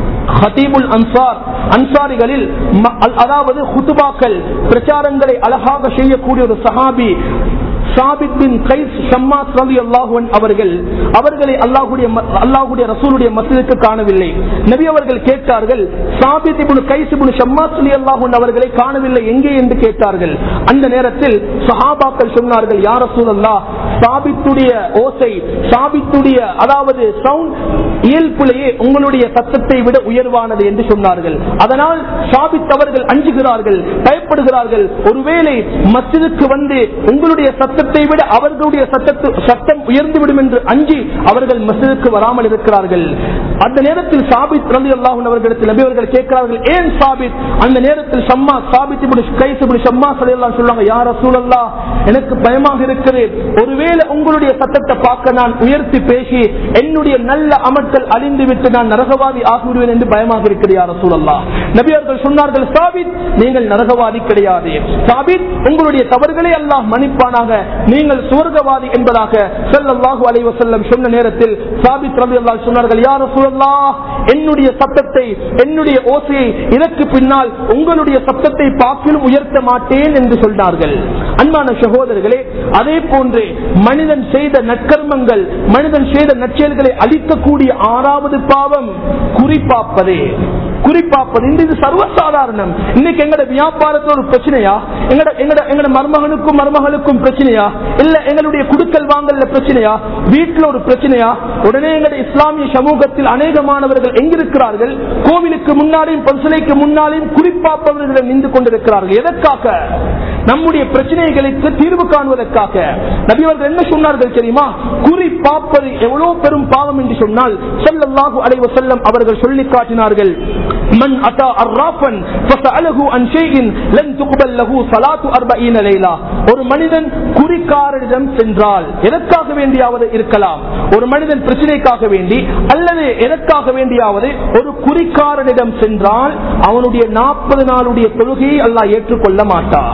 ஹதீபுல் அன்சார் அன்சாரிகளில் அதாவது ஹுத்துபாக்கள் பிரச்சாரங்களை அழகாக செய்யக்கூடிய ஒரு சஹாபி சாபித் பின் கைஸ் ஷம்மாஸ் ரவி அல்லாஹுவன் அவர்கள் அவர்களை அல்லாஹுடைய அல்லாஹுடைய ரசூலுடைய மசிதுக்கு காணவில்லை நபி அவர்கள் கேட்டார்கள் சாபித் இபுன் கைஸ் இபுன் ஷம்மாஸ் அலி அல்லாஹுன் அவர்களை காணவில்லை எங்கே என்று கேட்டார்கள் அந்த நேரத்தில் சஹாபாக்கள் சொன்னார்கள் யார் ரசூல் அல்லா சாபித்துடைய ஓசை சாபித்துடைய அதாவது சவுண்ட் இயல்புலையே உங்களுடைய சத்தத்தை விட உயர்வானது என்று சொன்னார்கள் அதனால் சாபித் அவர்கள் அஞ்சுகிறார்கள் பயப்படுகிறார்கள் ஒருவேளை மசிதுக்கு வந்து உங்களுடைய சத்தத்தை விட அவர்களுடைய சத்தத்து சத்தம் உயர்ந்துவிடும் என்று அஞ்சி அவர்கள் மசிதுக்கு வராமல் இருக்கிறார்கள் அந்த நேரத்தில் சாபித் ரலி அல்லாஹூன் அவர்களிடத்தில் நபி அவர்கள் கேட்கிறார்கள் ஏன் சாபித் அந்த நேரத்தில் சம்மா சாபித் கைஸ் சம்மா சலையெல்லாம் சொல்லுவாங்க யார சூழல்லா எனக்கு பயமாக இருக்குது ஒருவேளை உங்களுடைய சத்தத்தை பார்க்க நான் உயர்த்தி பேசி என்னுடைய நல்ல அமட்கள் அழிந்து விட்டு நான் நரகவாதி ஆகிவிடுவேன் என்று பயமாக இருக்கிறது யார சூழல்லா நபி அவர்கள் சொன்னார்கள் சாபித் நீங்கள் நரகவாதி கிடையாது சாபித் உங்களுடைய தவறுகளை அல்லாஹ் மன்னிப்பானாக நீங்கள் சுவர்கவாதி என்பதாக செல்லல்லாஹு அலைவ செல்லம் சொன்ன நேரத்தில் சாபித் ரபி அல்லா சொன்னார்கள் யார சூழல்லா என்னுடைய சத்தத்தை என்னுடைய ஓசையை இதற்கு பின்னால் உங்களுடைய சத்தத்தை பார்க்கிலும் உயர்த்த மாட்டேன் என்று சொன்னார்கள் அன்பான சகோதரர்களே அதே போன்று மனிதன் செய்த நற்கர்மங்கள் மனிதன் செய்த நற்செயல்களை அளிக்கக்கூடிய ஆறாவது பாவம் குறிப்பாப்பதே குறிப்பாப்பது இந்த இது சர்வசாதாரணம் இன்னைக்கு எங்கட வியாபாரத்துல ஒரு பிரச்சனையா எங்கட எங்கட எங்கட மருமகனுக்கும் மருமகளுக்கும் பிரச்சனையா இல்ல எங்களுடைய குடுக்கல் வாங்கல்ல பிரச்சனையா வீட்டுல ஒரு பிரச்சனையா உடனே எங்களுடைய இஸ்லாமிய சமூகத்தில் அநேகமானவர்கள் எங்கிருக்கிறார்கள் கோவிலுக்கு முன்னாடியும் பரிசலைக்கு முன்னாடியும் குறிப்பாப்பவர்களிடம் நின்று கொண்டிருக்கிறார்கள் எதற்காக நம்முடைய பிரச்சனைகளுக்கு தீர்வு காணுவதற்காக நபியவர்கள் என்ன சொன்னார்கள் தெரியுமா குறிப்பாப்பது எவ்வளவு பெரும் பாவம் என்று சொன்னால் செல்லல்லாஹு அலைவ செல்லம் அவர்கள் சொல்லி காட்டினார்கள் من أتى عرافا فسأله عن شيء لن تقبل له صلاة أربعين ليلة ஒரு மனிதன் குறிக்காரரிடம் சென்றால் எதற்காக வேண்டியாவது இருக்கலாம் ஒரு மனிதன் பிரச்சனைக்காக வேண்டி அல்லது எதற்காக வேண்டியாவது ஒரு குறிக்காரனிடம் சென்றால் அவனுடைய நாற்பது நாளுடைய தொழுகையை அல்லாஹ் ஏற்றுக்கொள்ள மாட்டான்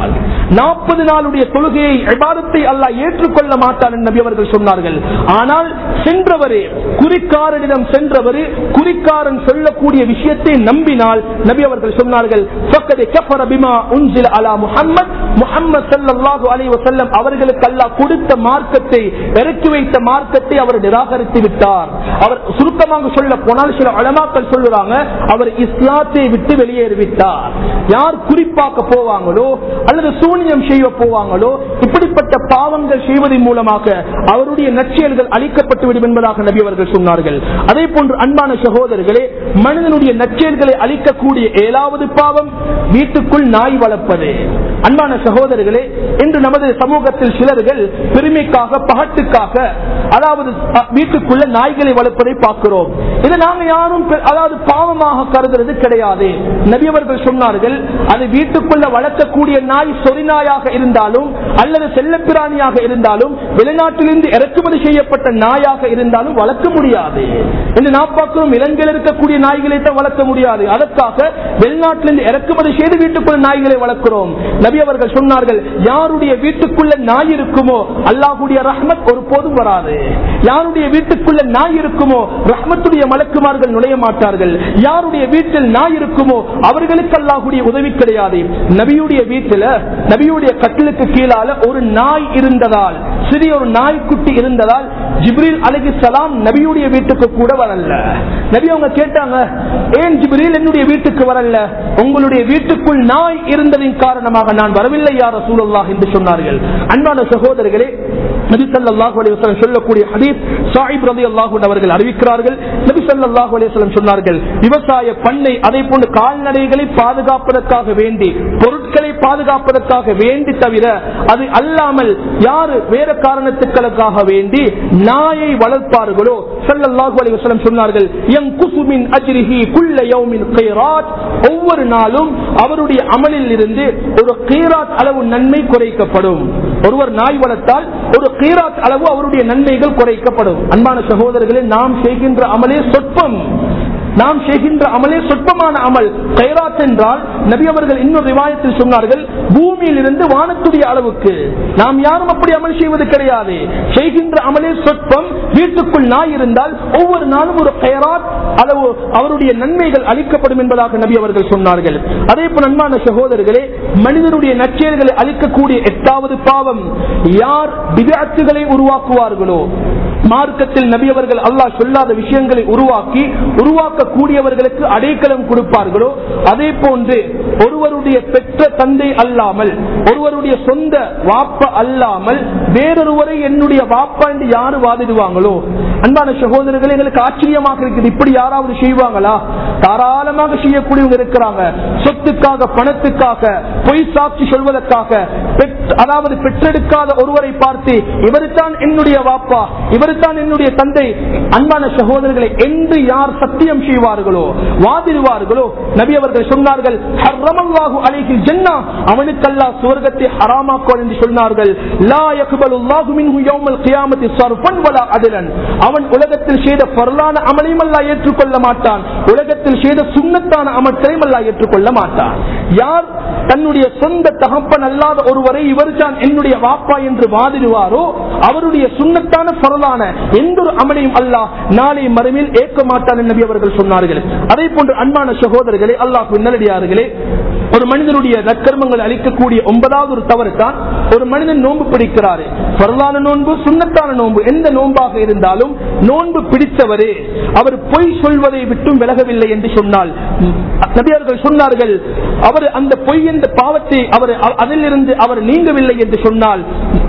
நாற்பது நாளுடைய தொழுகையை இபாதத்தை அல்லாஹ் ஏற்றுக்கொள்ள மாட்டான் என்று நபி அவர்கள் சொன்னார்கள் ஆனால் சென்றவரே குறிக்காரனிடம் சென்றவரே குறிக்காரன் சொல்லக்கூடிய விஷயத்தை நம்பினால் நபி அவர்கள் சொன்னார்கள் "ஃபக்கத் கஃபர பிமா உன்சில அலா முஹம்மத் முஹம்மத் ஸல்லல்லாஹு அலைஹி வஸல்லம் அவர்களுக்கு அல்லாஹ் கொடுத்த மார்க்கத்தை இறக்கி வைத்த மார்க்கத்தை அவர் நிராகரித்து விட்டார் அவர் சுருக்கமாக சொல்ல போனால் சில அலமாக்கள் சொல்லுறாங்க அவர் இஸ்லாத்தை விட்டு வெளியேறிவிட்டார் யார் குறிப்பாக்க போவாங்களோ அல்லது சூனியம் செய்ய போவாங்களோ இப்படிப்பட்ட பாவங்கள் செய்வதன் மூலமாக அவருடைய நற்செயல்கள் அளிக்கப்பட்டு விடும் என்பதாக நபி அவர்கள் சொன்னார்கள் அதே போன்று அன்பான சகோதரர்களே மனிதனுடைய நற்செயல்களை அளிக்கக்கூடிய ஏழாவது பாவம் வீட்டுக்குள் நாய் வளர்ப்பது அன்பான சகோதரர்களே இன்று நமது சமூகத்தில் சிலர்கள் பெருமைக்காக பகட்டுக்காக அதாவது அ, வீட்டுக்குள்ள நாய்களை வளர்ப்பதை பார்க்கிறோம் இதை நாங்க யாரும் பெ- அதாவது பாவமாக கருதுறது கிடையாது நபி அவர்கள் சொன்னார்கள் அது வீட்டுக்குள்ள வளர்க்கக்கூடிய நாய் சொறி நாயாக இருந்தாலும் அல்லது செல்லப்பிராணியாக இருந்தாலும் வெளிநாட்டிலிருந்து இறக்குமதி செய்யப்பட்ட நாயாக இருந்தாலும் வளர்க்க முடியாது என்று நான் பார்க்கிறோம் இலங்கையில் இருக்கக்கூடிய நாய்களை தான் வளர்க்க முடியாது அதற்காக வெளிநாட்டிலிருந்து இறக்குமதி செய்து வீட்டுக்குள்ள நாய்களை வளர்க்கிறோம் நபி அவர்கள் சொன்னார்கள் யாருடைய வீட்டுக்குள்ள நாய் இருக்குமோ அல்லாஹுடைய ரஹ்மத் ஒருபோதும் வராது யாருடைய வீட்டுக்குள்ள நாய் இருக்குமோ ரஹ்மத்துடைய மலக்குமார்கள் நுழைய மாட்டார்கள் யாருடைய வீட்டில் நாய் இருக்குமோ அவர்களுக்கு அல்லாஹுடைய உதவி கிடையாது நபியுடைய வீட்டில் நபியுடைய கட்டிலுக்கு கீழால ஒரு நாய் இருந்ததால் சிறிய ஒரு நாய்க்குட்டி இருந்ததால் ஜிப்ரீல் அலகி சலாம் நபியுடைய வீட்டுக்கு கூட வரல நபி அவங்க கேட்டாங்க ஏன் ஜிப்ரீல் என்னுடைய வீட்டுக்கு வரல உங்களுடைய வீட்டுக்குள் நாய் இருந்ததின் காரணமாக நான் வரவில்லை யார் ரசூலுல்லாஹ் என்று சொன்னார்கள் அன்பான சகோதரர்களே நபி ஸல்லல்லாஹு அலைஹி வஸல்லம் சொல்லக்கூடிய ஹதீஸ் ஸாயிப் ரலியல்லாஹு அன்ஹு அவர்கள் அறிவிக்கிறார்கள் நபி ஸல்லல்லாஹு அலைஹி வஸல்லம் சொன்னார்கள் விவசாய பண்ணை அதே போன்று கால்நடைகளை பாதுகாப்பதற்காக வேண்டி பொருட்களை பாதுகாப்பதற்காக வேண்டி தவிர அது அல்லாமல் யாரு வேற காரணத்துக்களுக்காக வேண்டி நாயை வளர்ப்பார்களோ ஸல்லல்லாஹு அலைஹி வஸல்லம் சொன்னார்கள் யன்குசு மின் அஜ்ரிஹி குல்ல யௌமின் கைராத் ஒவ்வொரு நாளும் அவருடைய அமலில் இருந்து ஒரு கீராத் அளவு நன்மை குறைக்கப்படும் ஒருவர் நாய் வளர்த்தால் ஒரு கீராத் அளவு அவருடைய நன்மைகள் குறைக்கப்படும் அன்பான சகோதரர்களே நாம் செய்கின்ற அமலே சொற்பம் நாம் செய்கின்ற அமலே சொற்பமான அமல் கைராத் என்றால் நபி அவர்கள் இன்னொரு ரிவாயத்தில் சொன்னார்கள் பூமியில் இருந்து வானத்துடைய அளவுக்கு நாம் யாரும் அப்படி அமல் செய்வது கிடையாது செய்கின்ற அமலே சொற்பம் வீட்டுக்குள் நாய் இருந்தால் ஒவ்வொரு நாளும் ஒரு கைராத் அளவு அவருடைய நன்மைகள் அளிக்கப்படும் என்பதாக நபி அவர்கள் சொன்னார்கள் அதே போல் அன்பான சகோதரர்களே மனிதனுடைய நற்செயல்களை அளிக்கக்கூடிய எட்டாவது பாவம் யார் விதத்துகளை உருவாக்குவார்களோ மார்க்கத்தில் நபி அவர்கள் அல்லாஹ் சொல்லாத விஷயங்களை உருவாக்கி உருவாக்கக்கூடியவர்களுக்கு அடைக்கலம் கொடுப்பார்களோ அதே போன்று ஒருவருடைய பெற்ற தந்தை அல்லாமல் ஒருவருடைய சொந்த வாப்ப அல்லாமல் வேறொருவரை என்னுடைய வாப்பா என்று யாரு வாதிடுவாங்களோ அன்பான சகோதரர்கள் எங்களுக்கு ஆச்சரியமாக இருக்குது இப்படி யாராவது செய்வாங்களா தாராளமாக செய்யக்கூடியவங்க இருக்கிறாங்க சொத்துக்காக பணத்துக்காக பொய் சாட்சி சொல்வதற்காக பெற்ற- அதாவது பெற்றெடுக்காத ஒருவரை பார்த்து இவருத்தான் என்னுடைய வாப்பா இவருத்தான் என்னுடைய தந்தை அன்பான சகோதரர்களை என்று யார் சத்தியம் செய்வார்களோ வாதிடுவார்களோ நபி அவர்கள் சொன்னார்கள் ஹர்ரமல்லாஹு அலைஹில் ஜன்னா அவனுக்கல்லாஹ் சுவர்க்கத்தை ஹராமாக்குவான் என்று சொன்னார்கள் லா யக்பலுல்லாஹு மின்ஹு யௌமல் கியாமத்தி ஸர்ஃபன் வலா அத்லன் அவன் உலகத்தில் செய்த பரலான அமலையும் அல்லாஹ் ஏற்றுக்கொள்ள மாட்டான் உலகத்தில் செய்த சுண்ணத்தான அமற்றையும் அல்லாஹ் ஏற்றுக்கொள்ள மாட்டான் யார் தன்னுடைய சொந்த தகப்பன் அல்லாத ஒருவரை இவர்தான் என்னுடைய வாப்பா என்று வாதிடுவாரோ அவருடைய சுண்ணத்தான பரலான எந்த ஒரு அமலையும் அல்லாஹ் நாளை மறுமையில் ஏற்க மாட்டான் என்று நபி அவர்கள் சொன்னார்கள் அதே போன்று அன்பான சகோதரர்களே அல்லாஹ் நல்லடியார்களே ஒரு மனிதனுடைய நற்கர்மங்கள் அளிக்கக்கூடிய ஒன்பதாவது ஒரு தவறு தான் ஒரு மனிதன் நோன்பு பிடிக்கிறாரு பரலான நோன்பு சுண்ணத்தான நோன்பு எந்த நோன்பாக இருந்தாலும் நோன்பு பிடித்தவரே அவர் பொய் சொல்வதை விட்டும் விலகவில்லை என்று சொன்னால் நபியர்கள் சொன்னார்கள் அவர் அந்த பொய் என்ற பாவத்தை அவர் அதிலிருந்து அவர் நீங்கவில்லை என்று சொன்னால்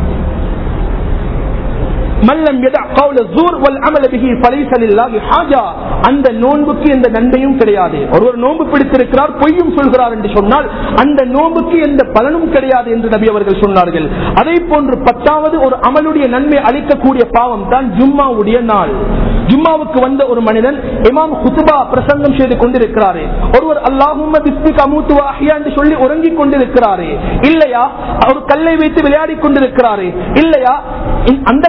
மல்லம் யதா கௌல ஸூர் வல் அமல பிஹி ஃபலைஸ லில்லாஹி ஹாஜா அந்த நோன்புக்கு எந்த நன்மையும் கிடையாது ஒருவர் நோன்பு பிடித்திருக்கிறார் பொய்யும் சொல்கிறார் என்று சொன்னால் அந்த நோன்புக்கு எந்த பலனும் கிடையாது என்று நபி அவர்கள் சொன்னார்கள் அதே போன்று பத்தாவது ஒரு அமலுடைய நன்மை அளிக்கக்கூடிய பாவம் தான் ஜும்மாவுடைய நாள் ஜும்மாவுக்கு வந்த ஒரு மனிதன் இமாம் குத்துபா பிரசங்கம் செய்து கொண்டிருக்கிறாரு ஒருவர் அல்லாஹும்ம பிஸ்மிக அமூத்து வ அஹ்யா என்று சொல்லி உறங்கிக் கொண்டிருக்கிறாரு இல்லையா அவர் கல்லை வைத்து விளையாடி கொண்டிருக்கிறாரு இல்லையா இந்த- அந்த காலத்தில்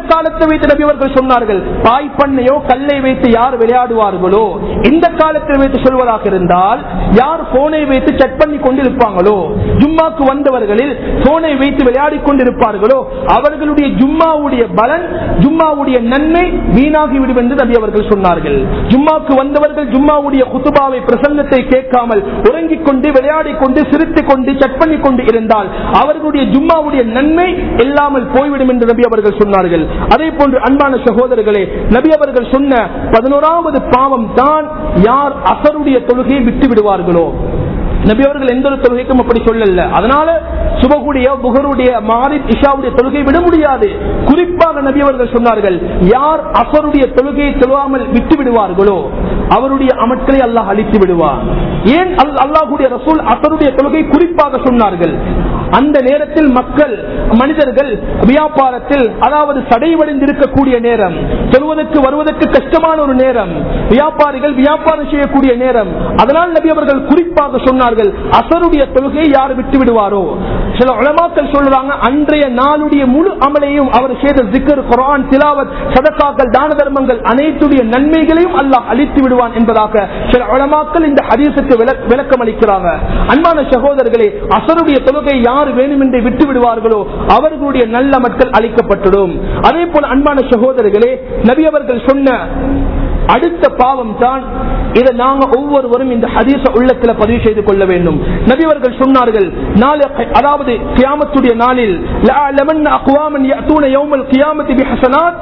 காலத்தை வைத்து நபி அவர்கள் சொன்னார்கள் பாய் பண்ணையோ கல்லை வைத்து யார் விளையாடுவார்களோ இந்த காலத்தை வைத்து சொல்வதாக இருந்தால் யார் போனை வைத்து செக் பண்ணி கொண்டிருப்பாங்களோ ஜும்மாக்கு வந்தவர்களில் போனை வைத்து விளையாடி கொண்டிருப்பார்களோ அவர்களுடைய ஜும்மாவுடைய பலன் ஜும்மாவுடைய நன்மை வீணாகிவிடும் என்று நபி அவர்கள் சொன்னார்கள் ஜும்மாக்கு வந்தவர்கள் ஜும்மாவுடைய குத்துபாவை பிரசங்கத்தை கேட்காமல் உறங்கிக் கொண்டு விளையாடி கொண்டு சிரித்துக் கொண்டு செக் பண்ணி கொண்டு இருந்தால் அவர்களுடைய ஜும்மாவுடைய நன்மை இல்லாமல் போய்விடும் என்று நபி அவர்கள் சொன்னார்கள் அதே போன்று அன்பான சகோதரர்களே நபி அவர்கள் சொன்ன பதினோராவது பாவம் தான் யார் அசருடைய தொழுகையை விட்டு விடுவார்களோ நபி அவர்கள் எந்த ஒரு தொழுகைக்கும் அப்படி சொல்லல அதனால சுபகுடைய புகருடைய மாரித் இஷாவுடைய தொழுகை விட முடியாது குறிப்பாக நபி அவர்கள் சொன்னார்கள் யார் அசருடைய தொழுகையை தொழுவாமல் விட்டு விடுவார்களோ அவருடைய அமட்களை அல்லாஹ் அழித்து விடுவார் ஏன் அல்- அல்லாஹுடைய ரசூல் அசருடைய தொழுகை குறிப்பாக சொன்னார்கள் அந்த நேரத்தில் மக்கள் மனிதர்கள் வியாபாரத்தில் அதாவது சடைவடைந்திருக்கக்கூடிய நேரம் சொல்வதற்கு வருவதற்கு கஷ்டமான ஒரு நேரம் வியாபாரிகள் வியாபாரம் செய்யக்கூடிய நேரம் அதனால் நபி அவர்கள் குறிப்பாக சொன்னார்கள் அசருடைய தொழுகையை யார் விட்டு விடுவாரோ சில உலமாக்கள் சொல்றாங்க அன்றைய நாளுடைய முழு அமலையும் அவர் செய்த ஜிக்கர் குரான் திலாவத் சதக்காக்கள் தான தர்மங்கள் அனைத்துடைய நன்மைகளையும் அல்லாஹ் அழித்து விடுவான் என்பதாக சில உலமாக்கள் இந்த ஹதீஸுக்கு விளக்- விளக்கம் அளிக்கிறாங்க அன்பான சகோதரர்களே அசருடைய தொழுகை யார் வேணுமென்று விட்டு விடுவார்களோ அவர்களுடைய நல்ல மக்கள் அளிக்கப்பட்டுடும் அதே போல அன்பான சகோதரர்களே நபி அவர்கள் சொன்ன அடுத்த பாவம் தான் இதை நாங்க ஒவ்வொருவரும் இந்த ஹதீச உள்ளத்துல பதிவு செய்து கொள்ள வேண்டும் நபி அவர்கள் சொன்னார்கள் நாளை அதாவது கியாமத்துடைய நாளில் லஅலமன்ன அக்வாமன் யஅதூன யௌமல் கியாமத்தி பிஹஸனாத்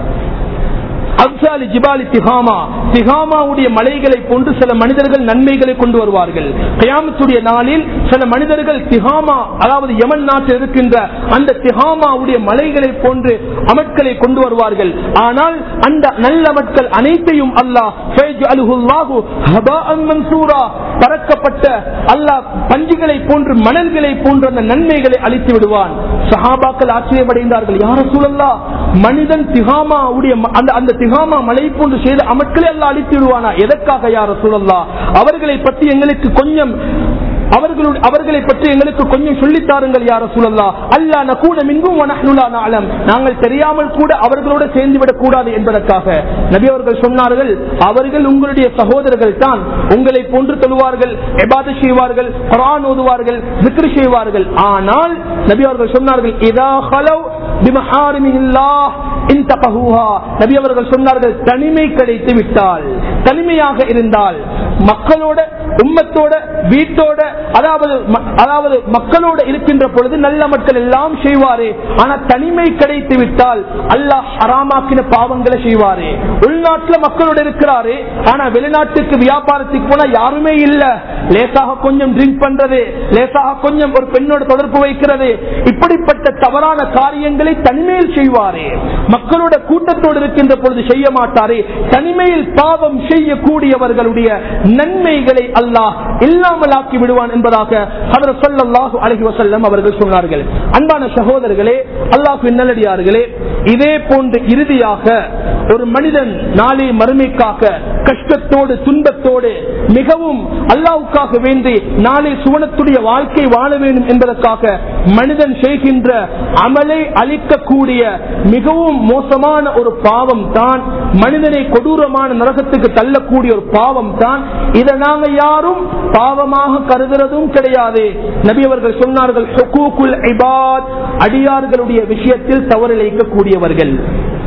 அப்சாலி ஜிபாலி திகாமா திகாமாவுடைய மலைகளை போன்று சில மனிதர்கள் நன்மைகளை கொண்டு வருவார்கள் கயாமத்துடைய நாளில் சில மனிதர்கள் திகாமா அதாவது யமன் நாட்டில் இருக்கின்ற அந்த திகாமாவுடைய மலைகளை போன்று அமட்களை கொண்டு வருவார்கள் ஆனால் அந்த நல்ல அமட்கள் அனைத்தையும் அல்லாஹ் ஃபயஜ்அலுஹுல்லாஹு ஹபாஅன் மன்சூரா பறக்கப்பட்ட அல்லாஹ் பஞ்சுகளை போன்று மணல்களை போன்ற அந்த நன்மைகளை அழித்து விடுவான் சஹாபாக்கள் ஆச்சரியமடைந்தார்கள் யார சூழல்லா மனிதன் திகாமாவுடைய ம- அந்த அந்த திகாமா மலை போன்று செய்த அமட்களை எல்லாம் அழித்து விடுவானா எதற்காக யார சூழல்லா அவர்களை பற்றி எங்களுக்கு கொஞ்சம் அவர்களுடைய அவர்களை பற்றி எங்களுக்கு கொஞ்சம் சொல்லித் தாருங்கள் யார சூழல்லா அல்லா நகூன மின்கும் வனஹ்னுலா நஅலம். நாங்கள் தெரியாமல் கூட அவர்களோட சேர்ந்து விடக் கூடாது என்பதற்காக நபி அவர்கள் சொன்னார்கள் அவர்கள் உங்களுடைய சகோதரர்கள் தான் உங்களை போன்று தொழுவார்கள் எபாத செய்வார்கள் குரான் ஓதுவார்கள் விக்ரி செய்வார்கள் ஆனால் நபி அவர்கள் சொன்னார்கள் இதா ஹலவ் பிமஹாரிமில்லாஹ் இன்தகஹூஹா. நபி அவர்கள் சொன்னார்கள் தனிமை கிடைத்து விட்டால் தனிமையாக இருந்தால் மக்களோட உம்மத்தோட வீட்டோட அதாவது ம- அதாவது மக்களோட இருக்கின்ற பொழுது நல்ல மக்கள் எல்லாம் செய்வாரே ஆனா தனிமை கிடைத்து விட்டால் அல்லாஹ் ஹராமாக்கின பாவங்களை செய்வாரே உள்நாட்டுல மக்களோட இருக்கிறாரு ஆனா வெளிநாட்டுக்கு வியாபாரத்துக்கு போனா யாருமே இல்ல லேசாக கொஞ்சம் ட்ரிங்க் பண்றது லேசாக கொஞ்சம் ஒரு பெண்ணோட தொடர்பு வைக்கிறது இப்படிப்பட்ட தவறான காரியங்களை தனிமையில் செய்வாரே மக்களோட கூட்டத்தோடு இருக்கின்ற பொழுது செய்ய மாட்டாரே தனிமையில் பாவம் செய்யக்கூடியவர்களுடைய நன்மைகளை அல்லாஹ் இல்லாமல் ஆக்கி விடுவான் என்பதாக ஹதரத் ஸல்லல்லாஹு அலைஹி வஸல்லம் அவர்கள் சொன்னார்கள் அன்பான சகோதரர்களே அல்லாஹ்வின் நல்லடியார்களே இதே போன்று இறுதியாக ஒரு மனிதன் நாளை மறுமைக்காக கஷ்டத்தோடு துன்பத்தோடு மிகவும் அல்லாவுக்காக வேண்டி நாளை சுவனத்துடைய வாழ்க்கை வாழ வேண்டும் என்பதற்காக மனிதன் செய்கின்ற அமலை அளிக்கக்கூடிய மிகவும் மோசமான ஒரு பாவம் தான் மனிதனை கொடூரமான நரகத்துக்கு தள்ளக்கூடிய ஒரு பாவம் தான் இதை நாங்க யாரும் பாவமாக கருதுறதும் கிடையாது நபி அவர்கள் சொன்னார்கள் ஹுகூக்குல் இபாத் அடியார்களுடைய விஷயத்தில் தவறிழைக்கக்கூடியவர்கள்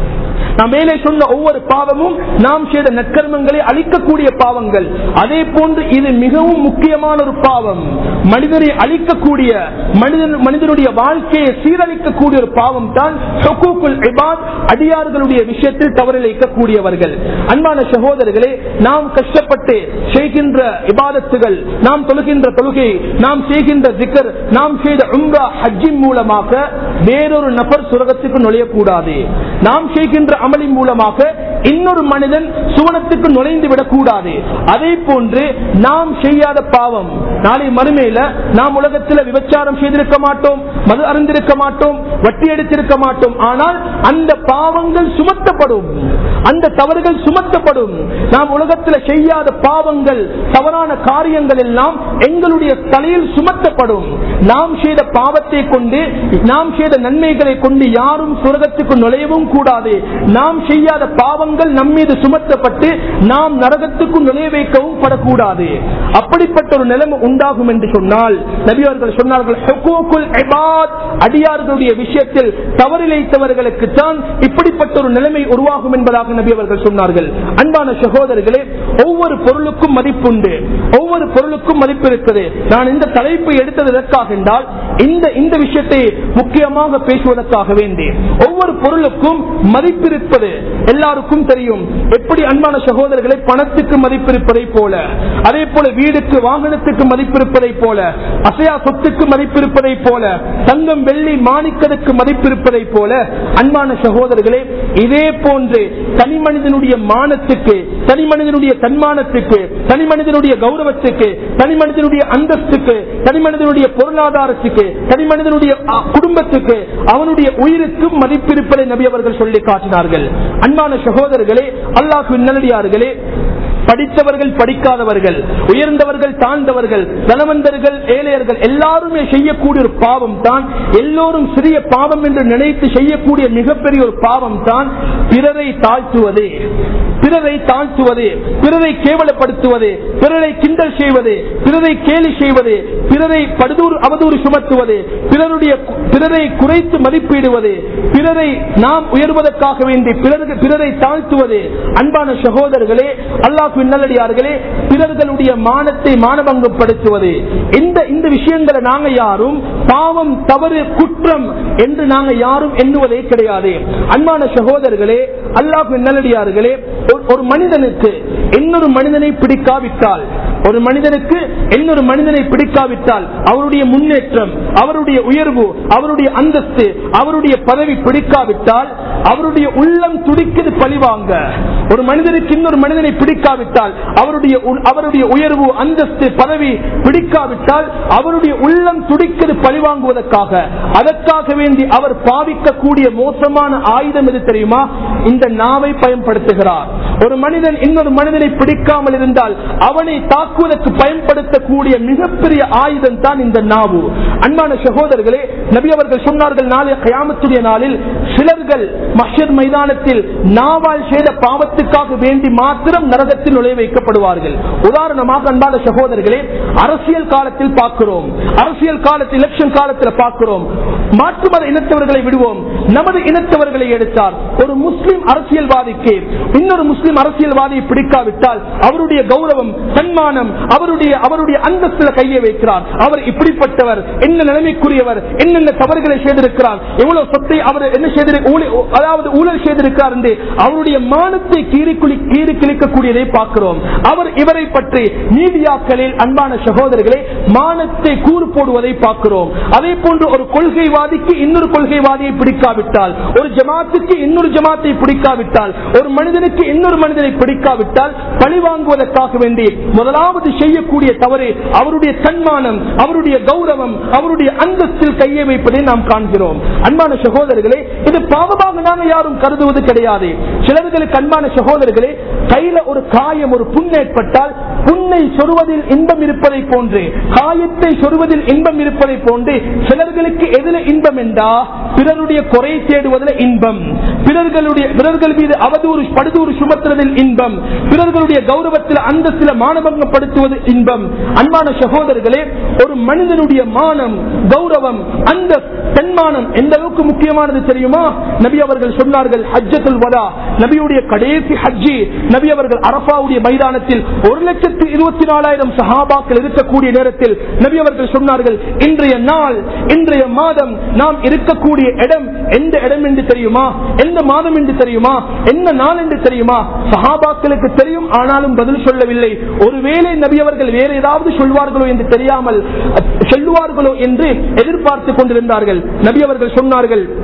நாம் மேலே சொன்ன ஒவ்வொரு பாவமும் நாம் செய்த நற்கர்மங்களை அழிக்கக்கூடிய பாவங்கள் அதே போன்று இது மிகவும் முக்கியமான ஒரு பாவம் மனிதனை அழிக்கக்கூடிய மனிதன் மனிதனுடைய வாழ்க்கையை சீரழிக்கக்கூடிய ஒரு பாவம் தான் ஹுகூக்குல் இபாத் அடியார்களுடைய விஷயத்தில் தவறிழைக்கக்கூடியவர்கள் அன்பான சகோதரர்களே நாம் கஷ்டப்பட்டு செய்கின்ற இபாதத்துகள் நாம் தொழுகின்ற தொழுகை நாம் செய்கின்ற திக்கர் நாம் செய்த உம்ரா ஹஜ்ஜின் மூலமாக வேறொரு நபர் சுரகத்துக்கு நுழையக்கூடாது நாம் செய்கின்ற அமலின் மூலமாக இன்னொரு மனிதன் சுவனத்துக்கு நுழைந்து விடக்கூடாது அதே போன்று நாம் செய்யாத பாவம் நாளை மறுமையில நாம் உலகத்தில் விபச்சாரம் செய்திருக்க மாட்டோம் மது அருந்திருக்க மாட்டோம் வட்டி எடுத்திருக்க மாட்டோம் ஆனால் அந்த பாவங்கள் சுமத்தப்படும் அந்த தவறுகள் சுமத்தப்படும் நாம் உலகத்தில் செய்யாத பாவங்கள் தவறான காரியங்கள் எல்லாம் எங்களுடைய தலையில் சுமத்தப்படும் நாம் செய்த பாவத்தை கொண்டு நாம் செய்த நன்மைகளை கொண்டு யாரும் சுரகத்துக்கு நுழையவும் கூடாது நாம் செய்யாத பாவங்கள் நம் மீது சுமத்தப்பட்டு நாம் நரகத்துக்கு நுழைய வைக்கவும் படக்கூடாது அப்படிப்பட்ட ஒரு நிலைமை உண்டாகும் என்று சொன்னால் நபி அவர்கள் சொன்னார்கள் ஹுகூக்குல் இபாத், அடியார்களுடைய விஷயத்தில் தவறிழைத்தவர்களுக்கு தான் இப்படிப்பட்ட ஒரு நிலைமை உருவாகும் என்பதாக நபி அவர்கள் சொன்னார்கள் அன்பான சகோதரர்களே ஒவ்வொரு பொருளுக்கும் மதிப்புண்டு ஒவ்வொரு பொருளுக்கும் மதிப்பு இருக்குது நான் இந்த தலைப்பை எடுத்தது எதற்காக என்றால் இந்த இந்த விஷயத்தை முக்கியமாக பேசுவதற்காக வேண்டி ஒவ்வொரு பொருளுக்கும் மதிப்பிருப்பது எல்லாருக்கும் தெரியும் எப்படி அன்பான சகோதரர்களை பணத்துக்கு மதிப்பிருப்பதை போல அதே போல வீடுக்கு வாகனத்துக்கு மதிப்பிருப்பதை போல அசையா சொத்துக்கு மதிப்பிருப்பதை போல தங்கம் வெள்ளி மாணிக்கதுக்கு மதிப்பிருப்பதை போல அன்பான சகோதரர்களே இதே போன்று தனி மனிதனுடைய மானத்துக்கு தனி மனிதனுடைய தன்மானத்துக்கு தனி மனிதனுடைய கௌரவத்துக்கு தனி மனிதனுடைய அந்தஸ்துக்கு தனி மனிதனுடைய பொருளாதாரத்துக்கு தனி மனிதனுடைய அ, குடும்பத்துக்கு அவனுடைய உயிருக்கும் மதிப்பிருப்பதை நபி அவர்கள் சொல்லி காட்டினார்கள் அன்பான சகோதரர்களே அல்லாஹு நல்லடியார்களே படித்தவர்கள் படிக்காதவர்கள் உயர்ந்தவர்கள் தாழ்ந்தவர்கள் தனவந்தர்கள் ஏழையர்கள் எல்லாருமே செய்யக்கூடிய ஒரு பாவம் தான் எல்லோரும் சிறிய பாவம் என்று நினைத்து செய்யக்கூடிய மிகப்பெரிய ஒரு பாவம் தான் பிறரை தாழ்த்துவது பிறரை தாழ்த்துவது பிறரை கேவலப்படுத்துவது பிறரை கிண்டல் செய்வது பிறரை கேலி செய்வது பிறரை படுதூர் அவதூறு சுமத்துவது பிறருடைய பிறரை குறைத்து மதிப்பீடுவது பிறரை நாம் உயர்வதற்காக வேண்டி பிறருக்கு பிறரை தாழ்த்துவது அன்பான சகோதரர்களே அல்லாஹ் நல்லடியார்களே பிறர்களுடைய மானத்தை மானபங்கப்படுத்துவது இந்த இந்த விஷயங்களை நாங்க யாரும் பாவம் தவறு குற்றம் என்று நாங்க யாரும் எண்ணுவதே கிடையாது அன்பான சகோதரர்களே அல்லாஹ் நல்லடியார்களே ஒரு- ஒரு மனிதனுக்கு இன்னொரு மனிதனை பிடிக்காவிட்டால் ஒரு மனிதனுக்கு இன்னொரு மனிதனை பிடிக்காவிட்டால் அவருடைய முன்னேற்றம் அவருடைய உயர்வு அவருடைய அந்தஸ்து அவருடைய பதவி பிடிக்காவிட்டால் அவருடைய உள்ளம் துடிக்குது பழிவாங்க ஒரு மனிதனுக்கு இன்னொரு மனிதனை பிடிக்காவிட்டால் அவருடைய உ- அவருடைய உயர்வு அந்தஸ்து பதவி பிடிக்காவிட்டால் அவருடைய உள்ளம் துடிக்குது பழிவாங்குவதற்காக அதற்காக வேண்டி அவர் பாவிக்கக்கூடிய மோசமான ஆயுதம் எது தெரியுமா இந்த நாவை பயன்படுத்துகிறார் ஒரு மனிதன் இன்னொரு மனிதனை பிடிக்காமல் இருந்தால் அவனை தாக்குவதற்கு பயன்படுத்தக்கூடிய மிகப்பெரிய ஆயுதம் தான் இந்த நாவு அன்பான சகோதரர்களே நபி அவர்கள் சொன்னார்கள் நாளை கயாமத்துடைய நாளில் சிலர்கள் மஷர் மைதானத்தில் நாவால் செய்த பாவத்துக்காக வேண்டி மாத்திரம் நரகத்தில் நுழைய வைக்கப்படுவார்கள் உதாரணமாக அன்பான சகோதரர்களே அரசியல் காலத்தில் பார்க்கிறோம் அரசியல் காலத்தில் எலெக்ஷன் காலத்தில் பார்க்கிறோம் மாற்று மத இனத்தவர்களை விடுவோம் நமது இனத்தவர்களை எடுத்தார் ஒரு முஸ்லிம் அரசியல்வாதிக்கு இன்னொரு முஸ்லிம் அரசியல்வாதியை பிடிக்காவிட்டால் அவருடைய கௌரவம் சன்மானம் அவருடைய அவருடைய அந்தஸ்துல கையை வைக்கிறார் அவர் இப்படிப்பட்டவர் என்ன நிலைமைக்குரியவர் என்னென்ன தவறுகளை செய்திருக்கிறார் எவ்வளவு சொத்தை அவர் என்ன செய்திரு ஊழல் அதாவது ஊழல் செய்திருக்கிறார் என்று அவருடைய மானத்தை கீறிக்குளி கீறி கிழிக்கக்கூடியதை பார்க்கிறோம் அவர் இவரை பற்றி மீடியாக்களில் அன்பான சகோதரர்களே மானத்தை கூறு போடுவதை பார்க்கிறோம் அதே போன்று ஒரு கொள்கைவாதிக்கு இன்னொரு கொள்கைவாதியை பிடிக்காவிட்டால் ஒரு ஜமாத்துக்கு இன்னொரு ஜமாத்தை பிடிக்காவிட்டால் ஒரு மனிதனுக்கு இன்னொரு மனிதனை பிடிக்காவிட்டால் பழி வாங்குவதற்காக வேண்டி முதலாவது செய்யக்கூடிய தவறு அவருடைய தன்மானம் அவருடைய கௌரவம் அவருடைய அந்தஸ்தில் கையை வைப்பதை நாம் காண்கிறோம் அன்பான சகோதரர்களே இது பாவமாக நாங்கள் யாரும் கருதுவது கிடையாது சிலர்களுக்கு அன்பான சகோதரர்களே கையில ஒரு காயம் ஒரு புண் ஏற்பட்டால் புண்ணை சொருவதில் இன்பம் இருப்பதை போன்று காயத்தை சொருவதில் இன்பம் இருப்பதை போன்று சிலர்களுக்கு எதில இன்பம் என்றா பிறருடைய குறை தேடுவதில் இன்பம் பிறர்களுடைய பிறர்கள் மீது அவதூறு படுதூறு சுமத்துவதில் இன்பம் பிறர்களுடைய கௌரவத்தில் அந்த சில மானபங்கப்படுத்துவது இன்பம் அன்பான சகோதரர்களே ஒரு மனிதனுடைய மானம் கௌரவம் அந்த தன்மானம் எந்த அளவுக்கு முக்கியமானது தெரியுமா நபி அவர்கள் சொன்னார்கள் ஹஜ்ஜத்துல் வதா நபியுடைய கடைசி ஹஜ்ஜி நபி அவர்கள் அரபாவுடைய மைதானத்தில் ஒரு லட்சத்து இருபத்தி நாலாயிரம் சஹாபாக்கள் இருக்கக்கூடிய நேரத்தில் நபி அவர்கள் சொன்னார்கள் இன்றைய நாள் இன்றைய மாதம் நாம் இருக்கக்கூடிய இடம் எந்த இடம் என்று தெரியுமா எந்த மாதம் என்று தெரியுமா என்ன நாள் என்று தெரியுமா சஹாபாக்களுக்கு தெரியும் ஆனாலும் பதில் சொல்லவில்லை ஒருவேளை நபி அவர்கள் வேற ஏதாவது சொல்வார்களோ என்று தெரியாமல் சொல்லுவார்களோ என்று எதிர்பார்த்துக் கொண்டிருந்தார்கள் நபி அவர்கள் சொன்னார்கள்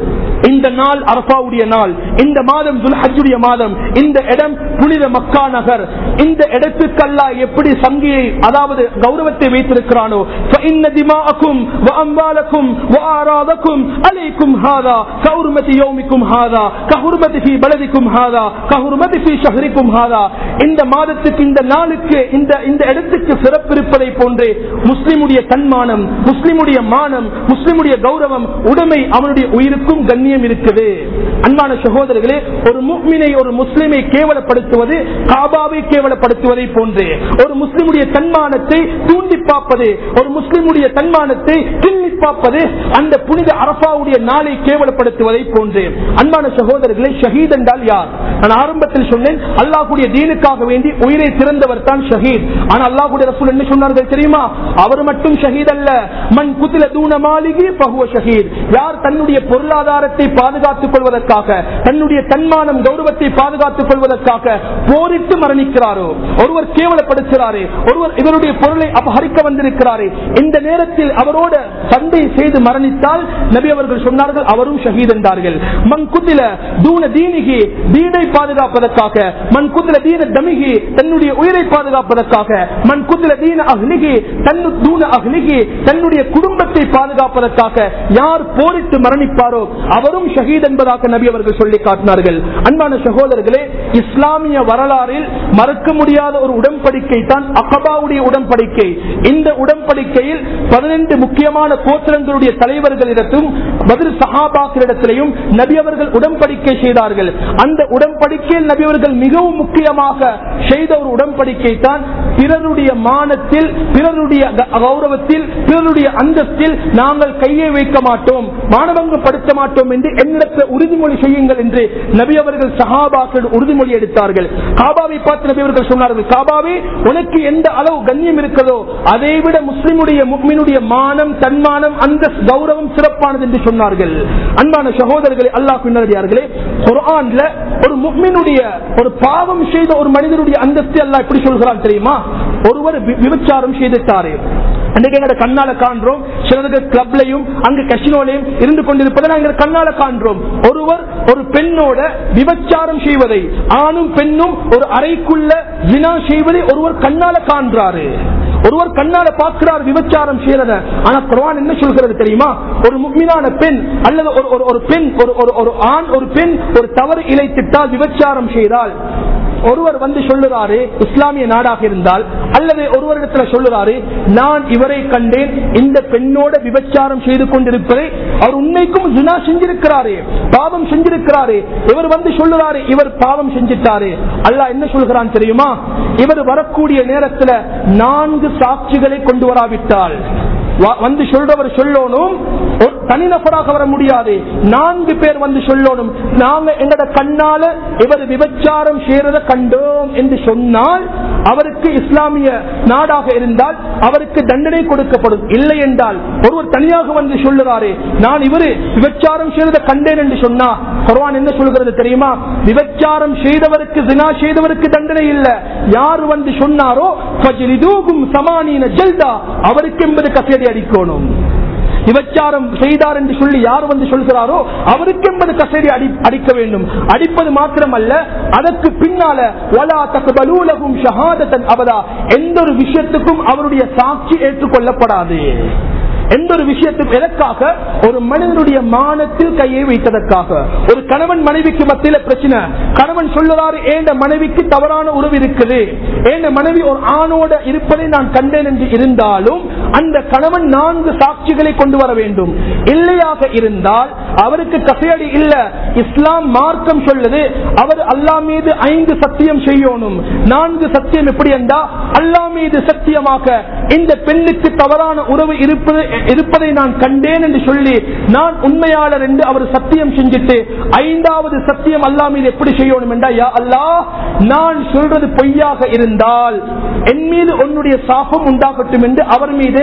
இந்த நாள் அரபாவுடைய நாள் இந்த மாதம் துல்ஹஜுடைய மாதம் இந்த இடம் புனித மக்கா நகர் இந்த இடத்துக்கல்லா எப்படி சங்கியை அதாவது கௌரவத்தை வைத்திருக்கிறானோ فإن دماءكم وأموالكم وأعراضكم عليكم هذا كحرمة يومكم هذا كحرمة في بلدكم هذا كحرمة في شهركم هذا இந்த மாதத்துக்கு இந்த நாளுக்கு இந்த இந்த இடத்துக்கு சிறப்பு இருப்பதை போன்று முஸ்லிமுடைய தன்மானம் முஸ்லிமுடைய மானம் முஸ்லிமுடைய கௌரவம் உடைமை அவனுடைய உயிருக்கும் கண்ணியம் இருக்குது அன்பான சகோதரர்களே ஒரு முக்மினை ஒரு முஸ்லிமை கேவலப்படுத்துவது காபாவை கேவலப்படுத்துவதை போன்று ஒரு முஸ்லிமுடைய தன்மானத்தை தூண்டி பார்ப்பது ஒரு முஸ்லிமுடைய தன்மானத்தை கிள்ளி பார்ப்பது அந்த புனித அரபாவுடைய நாளை கேவலப்படுத்துவதை போன்று அன்பான சகோதரர்களை ஷஹீத் என்றால் யார் நான் ஆரம்பத்தில் சொன்னேன் அல்லாஹுடைய தீனுக்காக வேண்டி உயிரை திறந்தவர் தான் ஷஹீத் ஆனா அல்லாஹுடைய ரசூல் என்ன சொன்னார்கள் தெரியுமா அவர் மட்டும் ஷஹீத் அல்ல மண் குதில தூண மாளிகை பகுவ ஷஹீத் யார் தன்னுடைய பொருளாதாரத்தை பாதுகாத்துக் கொள்வதற்காக தன்னுடைய தன்மானம் கௌரவத்தை பாதுகாத்துக் கொள்வதற்காக போரிட்டு மரணிக்கிறாரோ ஒருவர் கேவலப்படுத்துகிறாரே ஒருவர் இவருடைய பொருளை அபகரிக்க வந்திருக்கிறாரே இந்த நேரத்தில் அவரோட சண்டை செய்து மரணித்தால் நபி அவர்கள் சொன்னார்கள் அவரும் ஷஹீத் என்றார்கள் மண் குதில தூண தீனிகி தீனை பாதுகாப்பதற்காக மண் குதில தீன தமிகி தன்னுடைய உயிரை பாதுகாப்பதற்காக மண் குதில தீன அக்னிகி தன்னு தூண அக்னிகி தன்னுடைய குடும்பத்தை பாதுகாப்பதற்காக யார் போரிட்டு மரணிப்பாரோ அவரும் ஷஹீத் என்பதாக நபி அவர்கள் சொல்லி காட்டினார்கள் அன்பான சகோதரர்களே இஸ்லாமிய வரலாறில் மறக்க முடியாத ஒரு உடன்படிக்கை தான் அகபாவுடைய உடன்படிக்கை இந்த உடன்படிக்கையில் பதினைந்து முக்கியமான கோத்திரங்களுடைய தலைவர்களிடத்தும் பதில் சஹாபாக்களிடத்திலையும் நபி அவர்கள் உடன்படிக்கை செய்தார்கள் அந்த உடன்படிக்கையில் நபி அவர்கள் மிகவும் முக்கியமாக செய்த ஒரு உடன்படிக்கை தான் பிறருடைய மானத்தில் பிறருடைய க- கௌரவத்தில் பிறருடைய அந்தஸ்தில் நாங்கள் கையை வைக்க மாட்டோம் மானவங்கப்படுத்த மாட்டோம் என்று என்னிடத்தில் உறுதிமொழி செய்யுங்கள் என்று நபி அவர்கள் சஹாபாக்கள் உறுதிமொழி எடுத்தார்கள் காபாவை பார்த்து நபி அவர்கள் சொன்னார்கள் காபாவே உனக்கு எந்த அளவு கண்ணியம் இருக்கிறதோ அதை விட முஸ்லிமுடைய முக்மினுடைய மானம் தன்மானம் அந்த கௌரவம் சிறப்பானது என்று சொன்னார்கள் அன்பான சகோதரர்களே அல்லாஹ் பின்னடியார்களே குர்ஆன்ல ஒரு முக்மினுடைய ஒரு பாவம் செய்த ஒரு மனிதனுடைய அந்தஸ்து அல்லாஹ் எப்படி சொல்கிறான் தெரியுமா ஒருவர் வி- விபச்சாரம் செய்துட்டாரு அன்றைக்கு எங்க கண்ணால காண்றோம் சிலருக்கு கிளப்லையும் அங்கு கசினோலையும் இருந்து கொண்டிருப்பதை நாங்கள் கண்ணால காண்றோம் ஒருவர் ஒரு பெண்ணோட விபச்சாரம் செய்வதை ஆணும் பெண்ணும் ஒரு அறைக்குள்ள வினா செய்வதை ஒருவர் கண்ணால காண்றாரு ஒருவர் கண்ணால பார்க்கிறார் விபச்சாரம் செய்யறத ஆனா குர்ஆன் என்ன சொல்கிறது தெரியுமா ஒரு முக்மினான பெண் அல்லது ஒரு ஒரு- ஒரு பெண் ஒரு ஒரு- ஒரு ஆண் ஒரு பெண் ஒரு தவறு இழைத்திட்டால் விபச்சாரம் செய்தால் ஒருவர் வந்து சொல்லுறாரு இஸ்லாமிய நாடாக இருந்தால் அல்லது ஒருவரிடத்துல சொல்லுறாரு நான் இவரை கண்டேன் இந்த பெண்ணோட விபச்சாரம் செய்து கொண்டிருப்பதை அவர் உண்மைக்கும் ஜினா செஞ்சிருக்கிறாரு பாவம் செஞ்சிருக்கிறாரு இவர் வந்து சொல்லுறாரு இவர் பாவம் செஞ்சிட்டாரு அல்லாஹ் என்ன சொல்கிறான் தெரியுமா இவர் வரக்கூடிய நேரத்துல நான்கு சாட்சிகளை கொண்டு வராவிட்டால் வ- வந்து சொல்றவர் சொல்லணும் ஒரு தனிநபராக வர முடியாது நான்கு பேர் வந்து சொல்லணும் நாங்க எங்கட கண்ணால இவர் விபச்சாரம் செய்யறத கண்டோம் என்று சொன்னால் அவருக்கு இஸ்லாமிய நாடாக இருந்தால் அவருக்கு தண்டனை கொடுக்கப்படும் இல்லை என்றால் ஒருவர் தனியாக வந்து சொல்லுறாரு நான் இவரு விபச்சாரம் செய்யறத கண்டேன் என்று சொன்னா குர்ஆன் என்ன சொல்கிறது தெரியுமா விபச்சாரம் செய்தவருக்கு ஜினா செய்தவருக்கு தண்டனை இல்ல யார் வந்து சொன்னாரோ ஃபஜ்லிதூகும் சமானீன ஜல்தா அவருக்கு என்பது கசேடி அடிக்கணும் விபச்சாரம் செய்தார் என்று சொல்லி யார் வந்து சொல்கிறாரோ அவருக்கு என்பது கசேடி அடி அடிக்க வேண்டும் அடிப்பது மாத்திரமல்ல அதற்கு பின்னால வலா தக்பலூலகும் ஷஹாதத்தன் அபதா எந்த ஒரு விஷயத்துக்கும் அவருடைய சாட்சி ஏற்றுக்கொள்ளப்படாது எந்த ஒரு விஷயத்துக்கும் எதற்காக ஒரு மனிதனுடைய மானத்தில் கையை வைத்ததற்காக ஒரு கணவன் மனைவிக்கு மத்தியில பிரச்சனை கணவன் சொல்லுறாரு ஏண்ட மனைவிக்கு தவறான உறவு இருக்குது ஏண்ட மனைவி ஒரு ஆணோட இருப்பதை நான் கண்டேன் என்று இருந்தாலும் அந்த கணவன் நான்கு சாட்சிகளை கொண்டு வர வேண்டும் இல்லையாக இருந்தால் அவருக்கு கசையடி இல்ல இஸ்லாம் மார்க்கம் சொல்லுது அவர் அல்லா மீது ஐந்து சத்தியம் செய்யணும் நான்கு சத்தியம் எப்படி என்றா அல்லா மீது சத்தியமாக இந்த பெண்ணுக்கு தவறான உறவு இருப்பது இருப்பதை நான் கண்டேன் என்று சொல்லி நான் உண்மையாளர் என்று அவர் சத்தியம் செஞ்சுட்டு ஐந்தாவது சத்தியம் அல்லா மீது எப்படி செய்யணும் என்றா யா அல்லாஹ் நான் சொல்றது பொய்யாக இருந்தால் என் மீது உன்னுடைய சாபம் உண்டாகட்டும் என்று அவர் மீது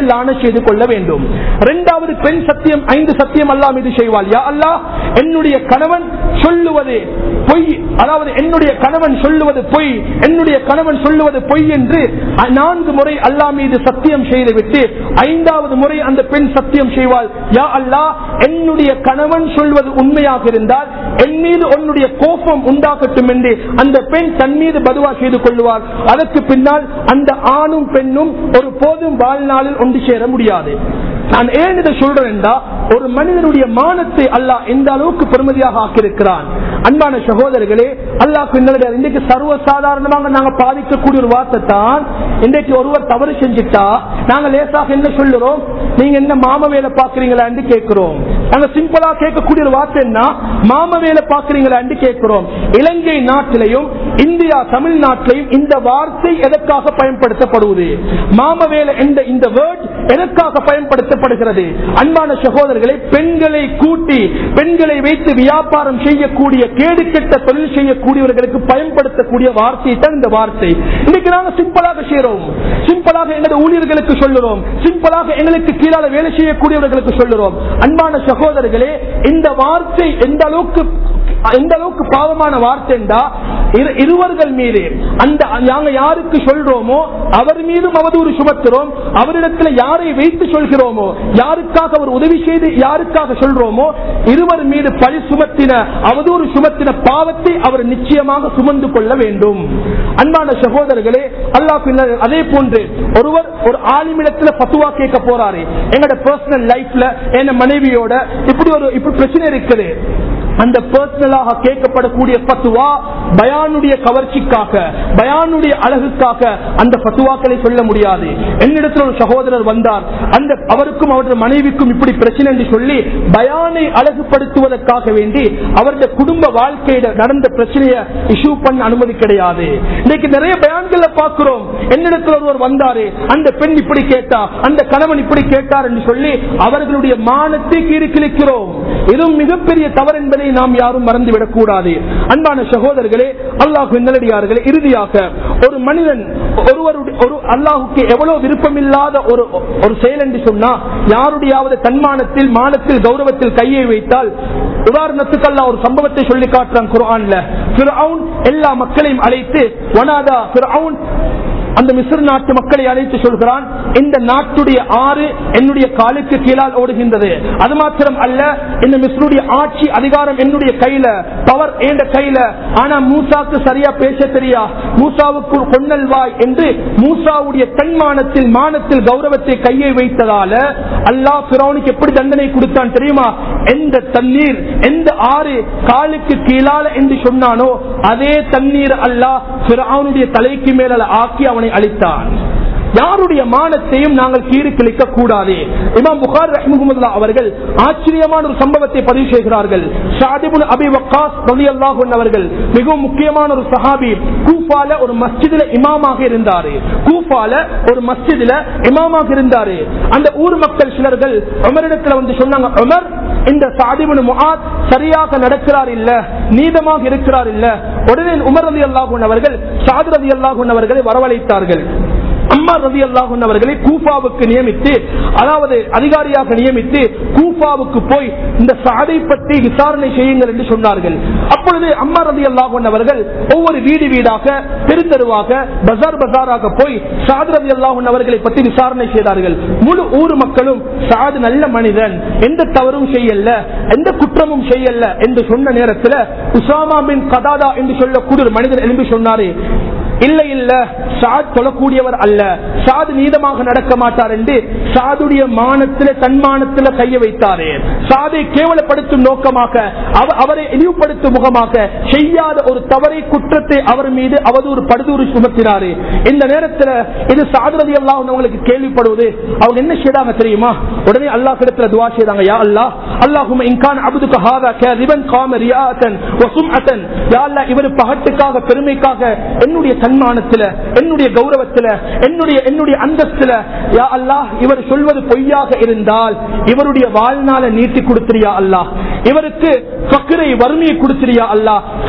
மீது லான செய்து கொள்ள வேண்டும் இரண்டாவது பெண் சத்தியம் ஐந்து சத்தியம் அல்லா மீது செய்வாள் யா அல்லாஹ் என்னுடைய கணவன் சொல்லுவது பொய் அதாவது என்னுடைய கணவன் சொல்லுவது பொய் என்னுடைய கணவன் சொல்லுவது பொய் என்று அ- நான்கு முறை அல்லா மீது சத்தியம் செய்துவிட்டு ஐந்தாவது முறை அந்த பெண் சத்தியம் செய்வாள் யா அல்லாஹ் என்னுடைய கணவன் சொல்வது உண்மையாக இருந்தால் என் மீது உன்னுடைய கோபம் உண்டாகட்டும் என்று அந்த பெண் தன் மீது பதுவா செய்து கொள்வார் அதற்கு பின்னால் அந்த ஆணும் பெண்ணும் ஒரு போதும் வாழ்நாளில் ஒன்று சேர முடியாது நான் ஏன் இதை சொல்றேன் என்றா ஒரு மனிதனுடைய மானத்தை அல்லாஹ் எந்த அளவுக்கு பெருமதியாக ஆக்கியிருக்கிறான் அன்பான சகோதரர்களே அல்லாஹ் பின்னாடி இன்றைக்கு சர்வ சாதாரணமாக நாங்க பாதிக்கக்கூடிய ஒரு வார்த்தை தான் இன்றைக்கு ஒருவர் தவறு செஞ்சுட்டா நாங்க லேசாக என்ன சொல்லுறோம் நீங்க என்ன மாம வேலை பாக்குறீங்களா என்று கேட்கிறோம் நாங்க சிம்பிளா கேட்கக்கூடிய ஒரு வார்த்தை என்ன மாம வேலை பாக்குறீங்களா என்று கேட்கிறோம் இலங்கை நாட்டிலையும் இந்தியா தமிழ்நாட்டிலையும் இந்த வார்த்தை எதற்காக பயன்படுத்தப்படுவது மாம வேலை என்ற இந்த வேர்ட் எதற்காக பயன்படுத்தப்படுகிறது அன்பான சகோதரர்களை பெண்களை கூட்டி பெண்களை வைத்து வியாபாரம் செய்யக்கூடிய கேடு கெட்ட தொழில் செய்யக்கூடியவர்களுக்கு பயன்படுத்தக்கூடிய வார்த்தை தான் இந்த வார்த்தை இன்னைக்கு நாங்க சிம்பிளாக செய்யறோம் சிம்பிளாக எங்களது ஊழியர்களுக்கு சொல்லுறோம் சிம்பிளாக எங்களுக்கு கீழால வேலை செய்யக்கூடியவர்களுக்கு சொல்லுறோம் அன்பான சகோதரர்களே இந்த வார்த்தை எந்த அளவுக்கு எந்த அளவுக்கு பாவமான வார்த்தை என்றா இரு- இருவர்கள் மீது அந்த நாங்க யாருக்கு சொல்றோமோ அவர் மீதும் அவதூறு சுமத்துறோம் அவரிடத்துல யாரை வைத்து சொல்கிறோமோ யாருக்காக அவர் உதவி செய்து யாருக்காக சொல்றோமோ இருவர் மீது பழி சுமத்தின அவதூறு சுமத்தின பாவத்தை அவர் நிச்சயமாக சுமந்து கொள்ள வேண்டும் அன்பான சகோதரர்களே அல்லாஹ் பின்னர் அதே போன்று ஒருவர் ஒரு ஆலிமிடத்துல பத்துவா கேட்க போறாரு எங்களோட பர்சனல் லைஃப்ல என்ன மனைவியோட இப்படி ஒரு இப்படி பிரச்சனை இருக்குது அந்த பர்சனலாக கேட்கப்படக்கூடிய பத்துவா பயானுடைய கவர்ச்சிக்காக பயானுடைய அழகுக்காக அந்த பத்துவாக்களை சொல்ல முடியாது என்னிடத்தில் ஒரு சகோதரர் வந்தார் அந்த அவருக்கும் அவருடைய மனைவிக்கும் இப்படி பிரச்சனை என்று சொல்லி பயானை அழகுபடுத்துவதற்காக வேண்டி அவருடைய குடும்ப வாழ்க்கையில நடந்த பிரச்சனையை இஷ்யூ பண்ண அனுமதி கிடையாது இன்னைக்கு நிறைய பயான்களை பார்க்கிறோம் என்னிடத்தில் ஒருவர் வந்தாரு அந்த பெண் இப்படி கேட்டா அந்த கணவன் இப்படி கேட்டார் என்று சொல்லி அவர்களுடைய மானத்தை கீறிக்கிழிக்கிறோம் இதுவும் மிகப்பெரிய தவறு என்பதை நாம் யாரும் மறந்துவிடக் கூடாது அன்பான சகோதரர்களே அல்லாஹு நல்லடியார்களே இறுதியாக ஒரு மனிதன் ஒருவருடைய ஒரு அல்லாஹுக்கு எவ்வளவு விருப்பமில்லாத ஒரு ஒரு செயல் என்று சொன்னா யாருடையாவது தன்மானத்தில் மானத்தில் கௌரவத்தில் கையை வைத்தால் உதாரணத்துக்கு அல்லாஹ் ஒரு சம்பவத்தை சொல்லி காட்டுறான் குர்ஆன்ல ஃபிர்அவுன் எல்லா மக்களையும் அழைத்து வனாதா ஃபிர்அவுன் அந்த மிஸ்ர் நாட்டு மக்களை அழைத்து சொல்கிறான் இந்த நாட்டுடைய ஆறு என்னுடைய காலுக்கு கீழால் ஓடுகின்றது அது மாத்திரம் அல்ல இந்த மிஸ்ருடைய ஆட்சி அதிகாரம் என்னுடைய கையில பவர் என்ற கையில ஆனா மூசாக்கு சரியா பேச தெரியா மூசாவுக்கு கொன்னல் வாய் என்று மூசாவுடைய தன்மானத்தில் மானத்தில் கௌரவத்தை கையை வைத்ததால அல்லாஹ் பிறவனுக்கு எப்படி தண்டனை கொடுத்தான் தெரியுமா எந்த தண்ணீர் எந்த ஆறு காலுக்கு கீழால என்று சொன்னானோ அதே தண்ணீர் அல்லாஹ் பிறவனுடைய தலைக்கு மேல ஆக்கி அவனை அழித்தான் யாருடைய மானத்தையும் நாங்கள் கீறி கிழிக்க கூடாது இமாம் புகார் ரஹ்முல்லா அவர்கள் ஆச்சரியமான ஒரு சம்பவத்தை பதிவு செய்கிறார்கள் ஷாதிபுல் அபி வக்காஸ் ரலியல்லாஹு அன்ஹு அவர்கள் மிகவும் முக்கியமான ஒரு சஹாபி கூஃபால ஒரு மஸ்ஜிதுல இமாமாக இருந்தாரு கூஃபால ஒரு மஸ்ஜிதுல இமாமாக இருந்தாரு அந்த ஊர் மக்கள் சிலர்கள் உமரிடத்துல வந்து சொன்னாங்க உமர் இந்த சாதிபுன் முஆத் சரியாக நடக்கிறார் இல்ல நீதமாக இருக்கிறார் இல்ல உடனே உமர் ரதி அல்லாஹூன் அவர்கள் சாது ரதி அல்லாஹூன் அவர்களை வரவழைத்தார்கள் அம்மா ரதி அல்லாஹூன் அவர்களை கூஃபாவுக்கு நியமித்து அதாவது அதிகாரியாக நியமித்து கூஃபாவுக்கு போய் இந்த சாதை பற்றி விசாரணை செய்யுங்கள் என்று சொன்னார்கள் அப்பொழுது அம்மா ரதி அல்லாஹூன் அவர்கள் ஒவ்வொரு வீடு வீடாக தெரு தெருவாக பஜார் பஜாராக போய் சாது ரதி அல்லாஹூன் அவர்களை பற்றி விசாரணை செய்தார்கள் முழு ஊர் மக்களும் சாது நல்ல மனிதன் எந்த தவறும் செய்யல எந்த குற்றமும் செய்யல என்று சொன்ன நேரத்தில் உசாமா பின் கதாதா என்று சொல்லக்கூடிய ஒரு மனிதர் எழுப்பி சொன்னாரு இல்ல இல்ல சாத் சொல்லக்கூடியவர் அல்ல சாது நீதமாக நடக்க மாட்டார் என்று சாதுடைய மானத்தில தன்மானத்தில கைய வைத்தாரே சாதை கேவலப்படுத்தும் நோக்கமாக அவ- அவரை இழிவுபடுத்தும் முகமாக செய்யாத ஒரு தவறை குற்றத்தை அவர் மீது அவதூறு படுதூறு சுமத்தினாரு இந்த நேரத்தில் இது சாதுரதி எல்லாம் உங்களுக்கு கேள்விப்படுவது அவங்க என்ன செய்தாங்க தெரியுமா உடனே அல்லாஹ் கிடத்துல துவா செய்தாங்க யா அல்லாஹ் அல்லாஹும் இன்கான் அபுதுக்கு ஹாதா கேதிபன் காம ரியாத்தன் வசும்அத்தன் யா அல்லாஹ் இவர் பகட்டுக்காக பெருமைக்காக என்னுடைய தன்மானத்துல என்னுடைய கௌரவத்துல என்னுடைய என்னுடைய அந்தஸ்துல யா அல்லாஹ் இவர் சொல்வது பொய்யாக இருந்தால் இவருடைய வாழ்நாளை நீட்டி கொடுத்திரியா அல்லாஹ் இவருக்கு ஃபக்ரை வறுமையை கொடுத்திரியா அல்லாஹ்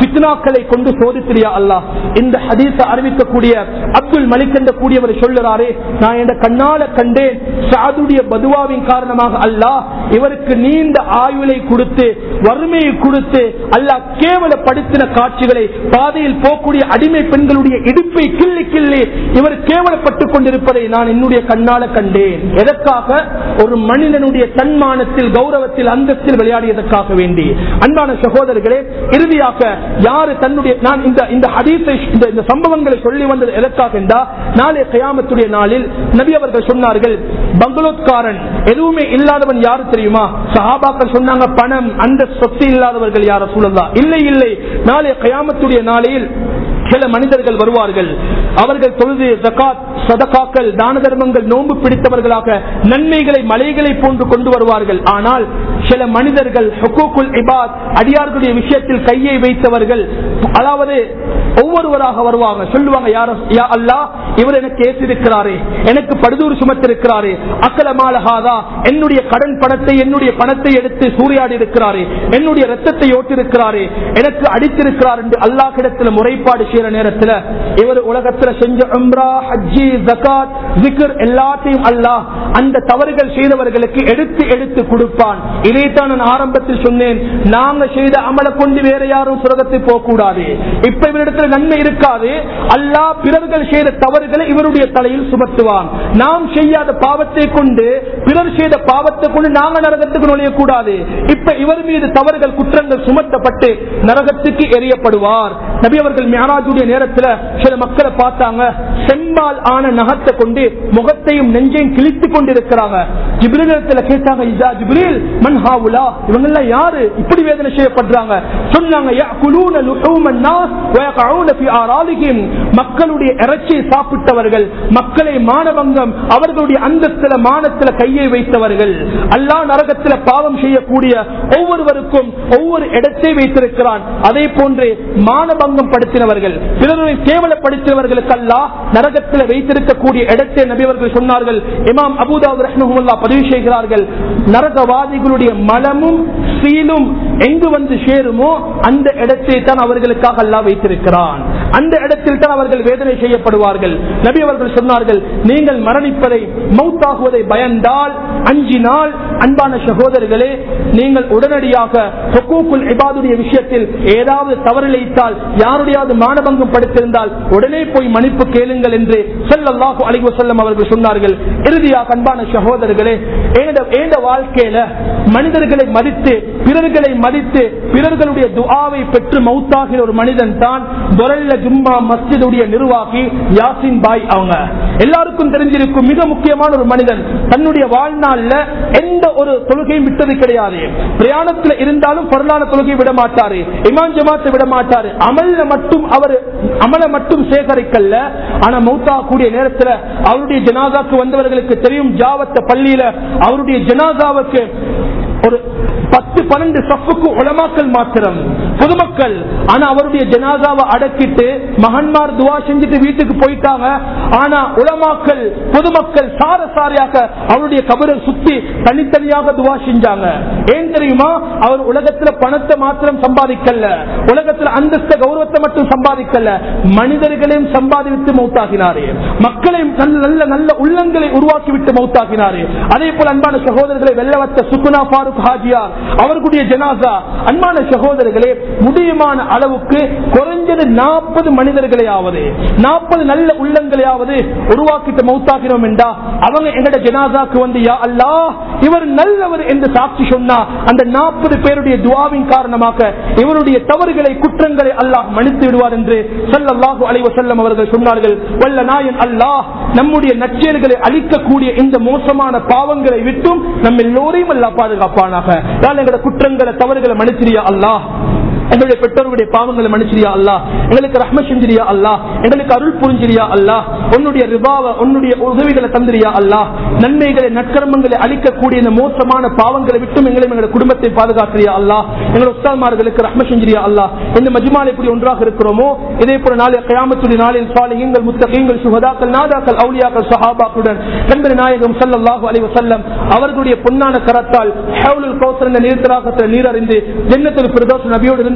பித்னாக்களை கொண்டு சோதித்திரியா அல்லாஹ் இந்த ஹதீஸ அறிவிக்கக்கூடிய அப்துல் மலிக் என்ற கூடியவர் சொல்லுறாரே நான் என் கண்ணால கண்டேன் சாதுடைய பதுவாவின் காரணமாக அல்லாஹ் இவருக்கு நீண்ட ஆயுளை கொடுத்து வறுமையை கொடுத்து அல்லாஹ் கேவலப்படுத்தின காட்சிகளை பாதையில் போகக்கூடிய அடிமை பெண்களுடைய இடுப்பை கிள்ளி கிள்ளி இவர் கேவலப்பட்டுக் கொண்டிருப்பதை நான் என்னுடைய கண்ணால கண்டேன் எதற்காக ஒரு மனிதனுடைய தன்மானத்தில் கௌரவத்தில் அந்தஸ்தில் விளையாடியதற்காக வேண்டி அன்பான சகோதரர்களே இறுதியாக யாரு தன்னுடைய நான் இந்த இந்த ஹதீஸை இந்த இந்த சம்பவங்களை சொல்லி வந்தது எதற்காக என்றா நாளை கயாமத்துடைய நாளில் நபி அவர்கள் சொன்னார்கள் பங்களோத்காரன் எதுவுமே இல்லாதவன் யாரு தெரியுமா சஹாபாக்கள் சொன்னாங்க பணம் அந்த சொத்து இல்லாதவர்கள் யார சூழல்லா இல்லை இல்லை நாளை கயாமத்துடைய நாளையில் சில மனிதர்கள் வருவார்கள் அவர்கள் தொழுது ஜகாத் சதகாக்கள் தான தர்மங்கள் நோன்பு பிடித்தவர்களாக நன்மைகளை மலைகளை போன்று கொண்டு வருவார்கள் ஆனால் சில மனிதர்கள் ஹுக்கூக்குல் இபாத் அடியார்களுடைய விஷயத்தில் கையை வைத்தவர்கள் அதாவது ஒவ்வொருவராக வருவாங்க சொல்லுவாங்க யார யா அல்லாஹ் இவர் எனக்கு ஏற்றிருக்கிறாரே எனக்கு படுதூர் சுமத்திருக்கிறாரே அக்கலமாலகாதா என்னுடைய கடன் பணத்தை என்னுடைய பணத்தை எடுத்து சூறையாடி இருக்கிறாரே என்னுடைய ரத்தத்தை ஓட்டிருக்கிறாரே எனக்கு அடித்திருக்கிறார் என்று அல்லாஹிடத்தில் முறைப்பாடு செய்யற நேரத்தில் இவர் உலகத்தில் செஞ்ச உம்ரா ஹஜ்ஜி ஜகாத் ஜிகர் எல்லாத்தையும் அல்லாஹ் அந்த தவறுகள் செய்தவர்களுக்கு எடுத்து எடுத்து கொடுப்பான் இதைத்தான் நான் ஆரம்பத்தில் சொன்னேன் நாங்க செய்த அமலை கொண்டு வேற யாரும் சுரகத்தை போக கூடாது இப்ப இவரிடத்தில் நன்மை இருக்காது அல்லாஹ் பிறர்கள் செய்த தவறுகளை இவருடைய தலையில் சுமத்துவான் நாம் செய்யாத பாவத்தை கொண்டு பிறர் செய்த பாவத்தை கொண்டு நாங்க நரகத்துக்கு நுழையக்கூடாது இப்ப இவர் மீது தவறுகள் குற்றங்கள் சுமத்தப்பட்டு நரகத்துக்கு எரியப்படுவார் நபி அவர்கள் மியாராஜுடைய நேரத்தில் சில மக்களை பார்த்தாங்க செம்பால் ஆன நகத்தை கொண்டு முகத்தையும் நெஞ்சையும் கிழித்துக் கொண்டிருக்கிறாங்க ஜிப்ரில் கேட்டாங்க இதா ஜிப்ரில் மன் ஹாவுலா இவங்க எல்லாம் யாரு இப்படி வேதனை செய்யப்படுறாங்க சொன்னாங்க يأكلون لحوم الناس ويقعون في أعراضهم. மக்களுடைய இறைச்சியை சாப்பிட்டவர்கள் மக்களை மானவங்கம் அவர்களுடைய அந்தஸ்தில மானத்தில கையை வைத்தவர்கள் அல்லாஹ் நரகத்தில பாவம் செய்யக்கூடிய ஒவ்வொருவருக்கும் ஒவ்வொரு இடத்தை வைத்திருக்கிறான் அதே போன்று மானபங்கம் படுத்தினவர்கள் பிறரை கேவலப்படுத்தினவர்களுக்கு அல்லாஹ் நரகத்தில் வைத்திருக்கக்கூடிய இடத்தை நபியவர்கள் சொன்னார்கள் இமாம் அபுதாபு ரஹ்மஹுல்லா பதிவு செய்கிறார்கள் நரகவாதிகளுடைய மலமும் சீலும் எங்கு வந்து சேருமோ அந்த இடத்தை தான் அவர்களுக்காக அல்லாஹ் வைத்திருக்கிறான் அந்த இடத்தில் தான் அவர்கள் வேதனை செய்யப்படுவார்கள் நபி அவர்கள் சொன்னார்கள் நீங்கள் மரணிப்பதை மௌத்தாகுவதை பயந்தால் அஞ்சினால் அன்பான சகோதரர்களே நீங்கள் உடனடியாக ஹுக்கூக்குல் இபாதுடைய விஷயத்தில் ஏதாவது தவறிழைத்தால் யாருடையாவது மானபங்கம் படுத்திருந்தால் உடனே போய் மன்னிப்பு கேளுங்கள் என்று சொல்லல்லாஹு அலைஹி வஸல்லம் அவர்கள் சொன்னார்கள் இறுதியாக அன்பான சகோதரர்களே ஏண்ட- ஏண்ட வாழ்க்கையில மனிதர்களை மதித்து பிறர்களை மதித்து பிறர்களுடைய துஆவை பெற்று மௌத்தாகிற ஒரு மனிதன் தான் தொரல்ல ஜும்மா மஸ்ஜிதுடைய நிர்வாகி யாசின் பாய் அவங்க எல்லாருக்கும் தெரிஞ்சிருக்கும் மிக முக்கியமான ஒரு மனிதன் தன்னுடைய வாழ்நாள்ல எந்த ஒரு தொழுகையும் விட்டது கிடையாது பிரயாணத்துல இருந்தாலும் பொருளான தொழுகை விட மாட்டாரு இமான் ஜமாத்தை விட மாட்டாரு அமல்ல மட்டும் அவர் அமல மட்டும் சேகரிக்கல்ல ஆனா மௌத்தா கூடிய நேரத்துல அவருடைய ஜனாதாக்கு வந்தவர்களுக்கு தெரியும் ஜாவத்த பள்ளியில அவருடைய ஜனாதாவுக்கு ஒரு பத்து பன்னெண்டு சப்புக்கு உலமாக்கல் மாத்திரம் பொதுமக்கள் ஆனா அவருடைய ஜனாதாவை அடக்கிட்டு மகன்மார் துவா செஞ்சுட்டு வீட்டுக்கு போயிட்டாங்க ஆனா உலமாக்கல் பொதுமக்கள் சார சாரியாக அவருடைய கபரை சுத்தி தனித்தனியாக துவா செஞ்சாங்க ஏன் தெரியுமா அவர் உலகத்துல பணத்தை மாத்திரம் சம்பாதிக்கல உலகத்துல அந்தஸ்த கௌரவத்தை மட்டும் சம்பாதிக்கல மனிதர்களையும் சம்பாதித்து மௌத்தாகினாரு மக்களையும் நல்ல நல்ல நல்ல உள்ளங்களை உருவாக்கிவிட்டு மௌத்தாகினாரு அதே போல அன்பான சகோதரர்களை வெள்ளவத்த சுக்குனா ஃபாரூக் ஹாஜியார் அவர்களுடைய ஜனாசா அன்பான சகோதரர்களே முடியுமான அளவுக்கு குறைஞ்சது நாற்பது மனிதர்களையாவது நாற்பது நல்ல உள்ளங்களையாவது உருவாக்கிட்டு மௌத்தாகிறோம் என்றா அவங்க எங்கட ஜனாசாக்கு வந்து யா அல்லாஹ் இவர் நல்லவர் என்று சாட்சி சொன்னா அந்த நாற்பது பேருடைய துவாவின் காரணமாக இவருடைய தவறுகளை குற்றங்களை அல்லாஹ் மன்னித்து விடுவார் என்று ஸல்லல்லாஹு அலைஹி வஸல்லம் அவர்கள் சொன்னார்கள் வல்ல நாயன் அல்லாஹ் நம்முடைய நற்செயல்களை அழிக்கக்கூடிய இந்த மோசமான பாவங்களை விட்டும் நம்ம எல்லோரையும் அல்லாஹ் பாதுகாப்பானாக யாழ் எங்களோட குற்றங்களை தவறுகளை மன்னிச்சிரியா அல்லாஹ் எங்களுடைய பெற்றோருடைய பாவங்களை மன்னிச்சிரியா அல்லா எங்களுக்கு ரஹ்ம செஞ்சிரியா அல்லா எங்களுக்கு அருள் புரிஞ்சிரியா அல்லா உன்னுடைய ரிபாவ உன்னுடைய உதவிகளை தந்திரியா அல்லா நன்மைகளை நற்கர்மங்களை அளிக்கக்கூடிய இந்த மோசமான பாவங்களை விட்டும் எங்களை எங்களுடைய குடும்பத்தை பாதுகாக்கிறியா அல்லா எங்களுடைய உஸ்தாமார்களுக்கு ரஹ்ம செஞ்சிரியா அல்லா இந்த மஜ்மாலை எப்படி ஒன்றாக இருக்கிறோமோ இதே போல நாளை கயாமத்துடைய நாளில் சாலிகள் முத்தகங்கள் சுகதாக்கள் நாதாக்கள் அவுலியாக்கள் சஹாபாக்களுடன் நண்பர் நாயகம் ஸல்லல்லாஹு அலைஹி வஸல்லம் அவர்களுடைய பொன்னான கரத்தால் ஹவுலுல் கௌசர் என்ற நீர்த்தராகத்தில் நீர் அறிந்து ஜன்னத்துல் பிரதோஷ் நபியோடு இருந்து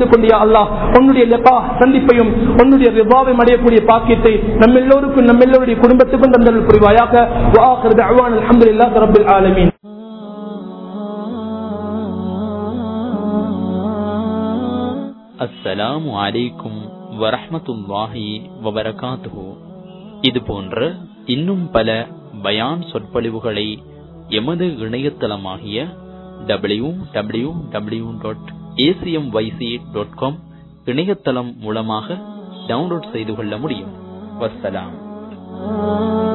செய்து கொண்டு யா அல்லாஹ் உன்னுடைய லெபா சந்திப்பையும் உன்னுடைய ரிபாவையும் அடையக்கூடிய பாக்கியத்தை நம்ம எல்லோருக்கும் நம்ம எல்லோருடைய குடும்பத்துக்கும் தந்தல் புரிவாயாக வாஹர் தஅவான் அல்ஹம்துலில்லாஹி ரப்பில் ஆலமீன் அஸ்ஸலாமு அலைக்கும் வரஹ்மத்துல்லாஹி வபரகாத்துஹு இது போன்ற இன்னும் பல பயான் சொற்பொழிவுகளை எமது இணையதளமாகிய W W W dot ACM YC dot com இணையதளம் மூலமாக டவுன்லோட் செய்து கொள்ள முடியும் வஸ்ஸலாம்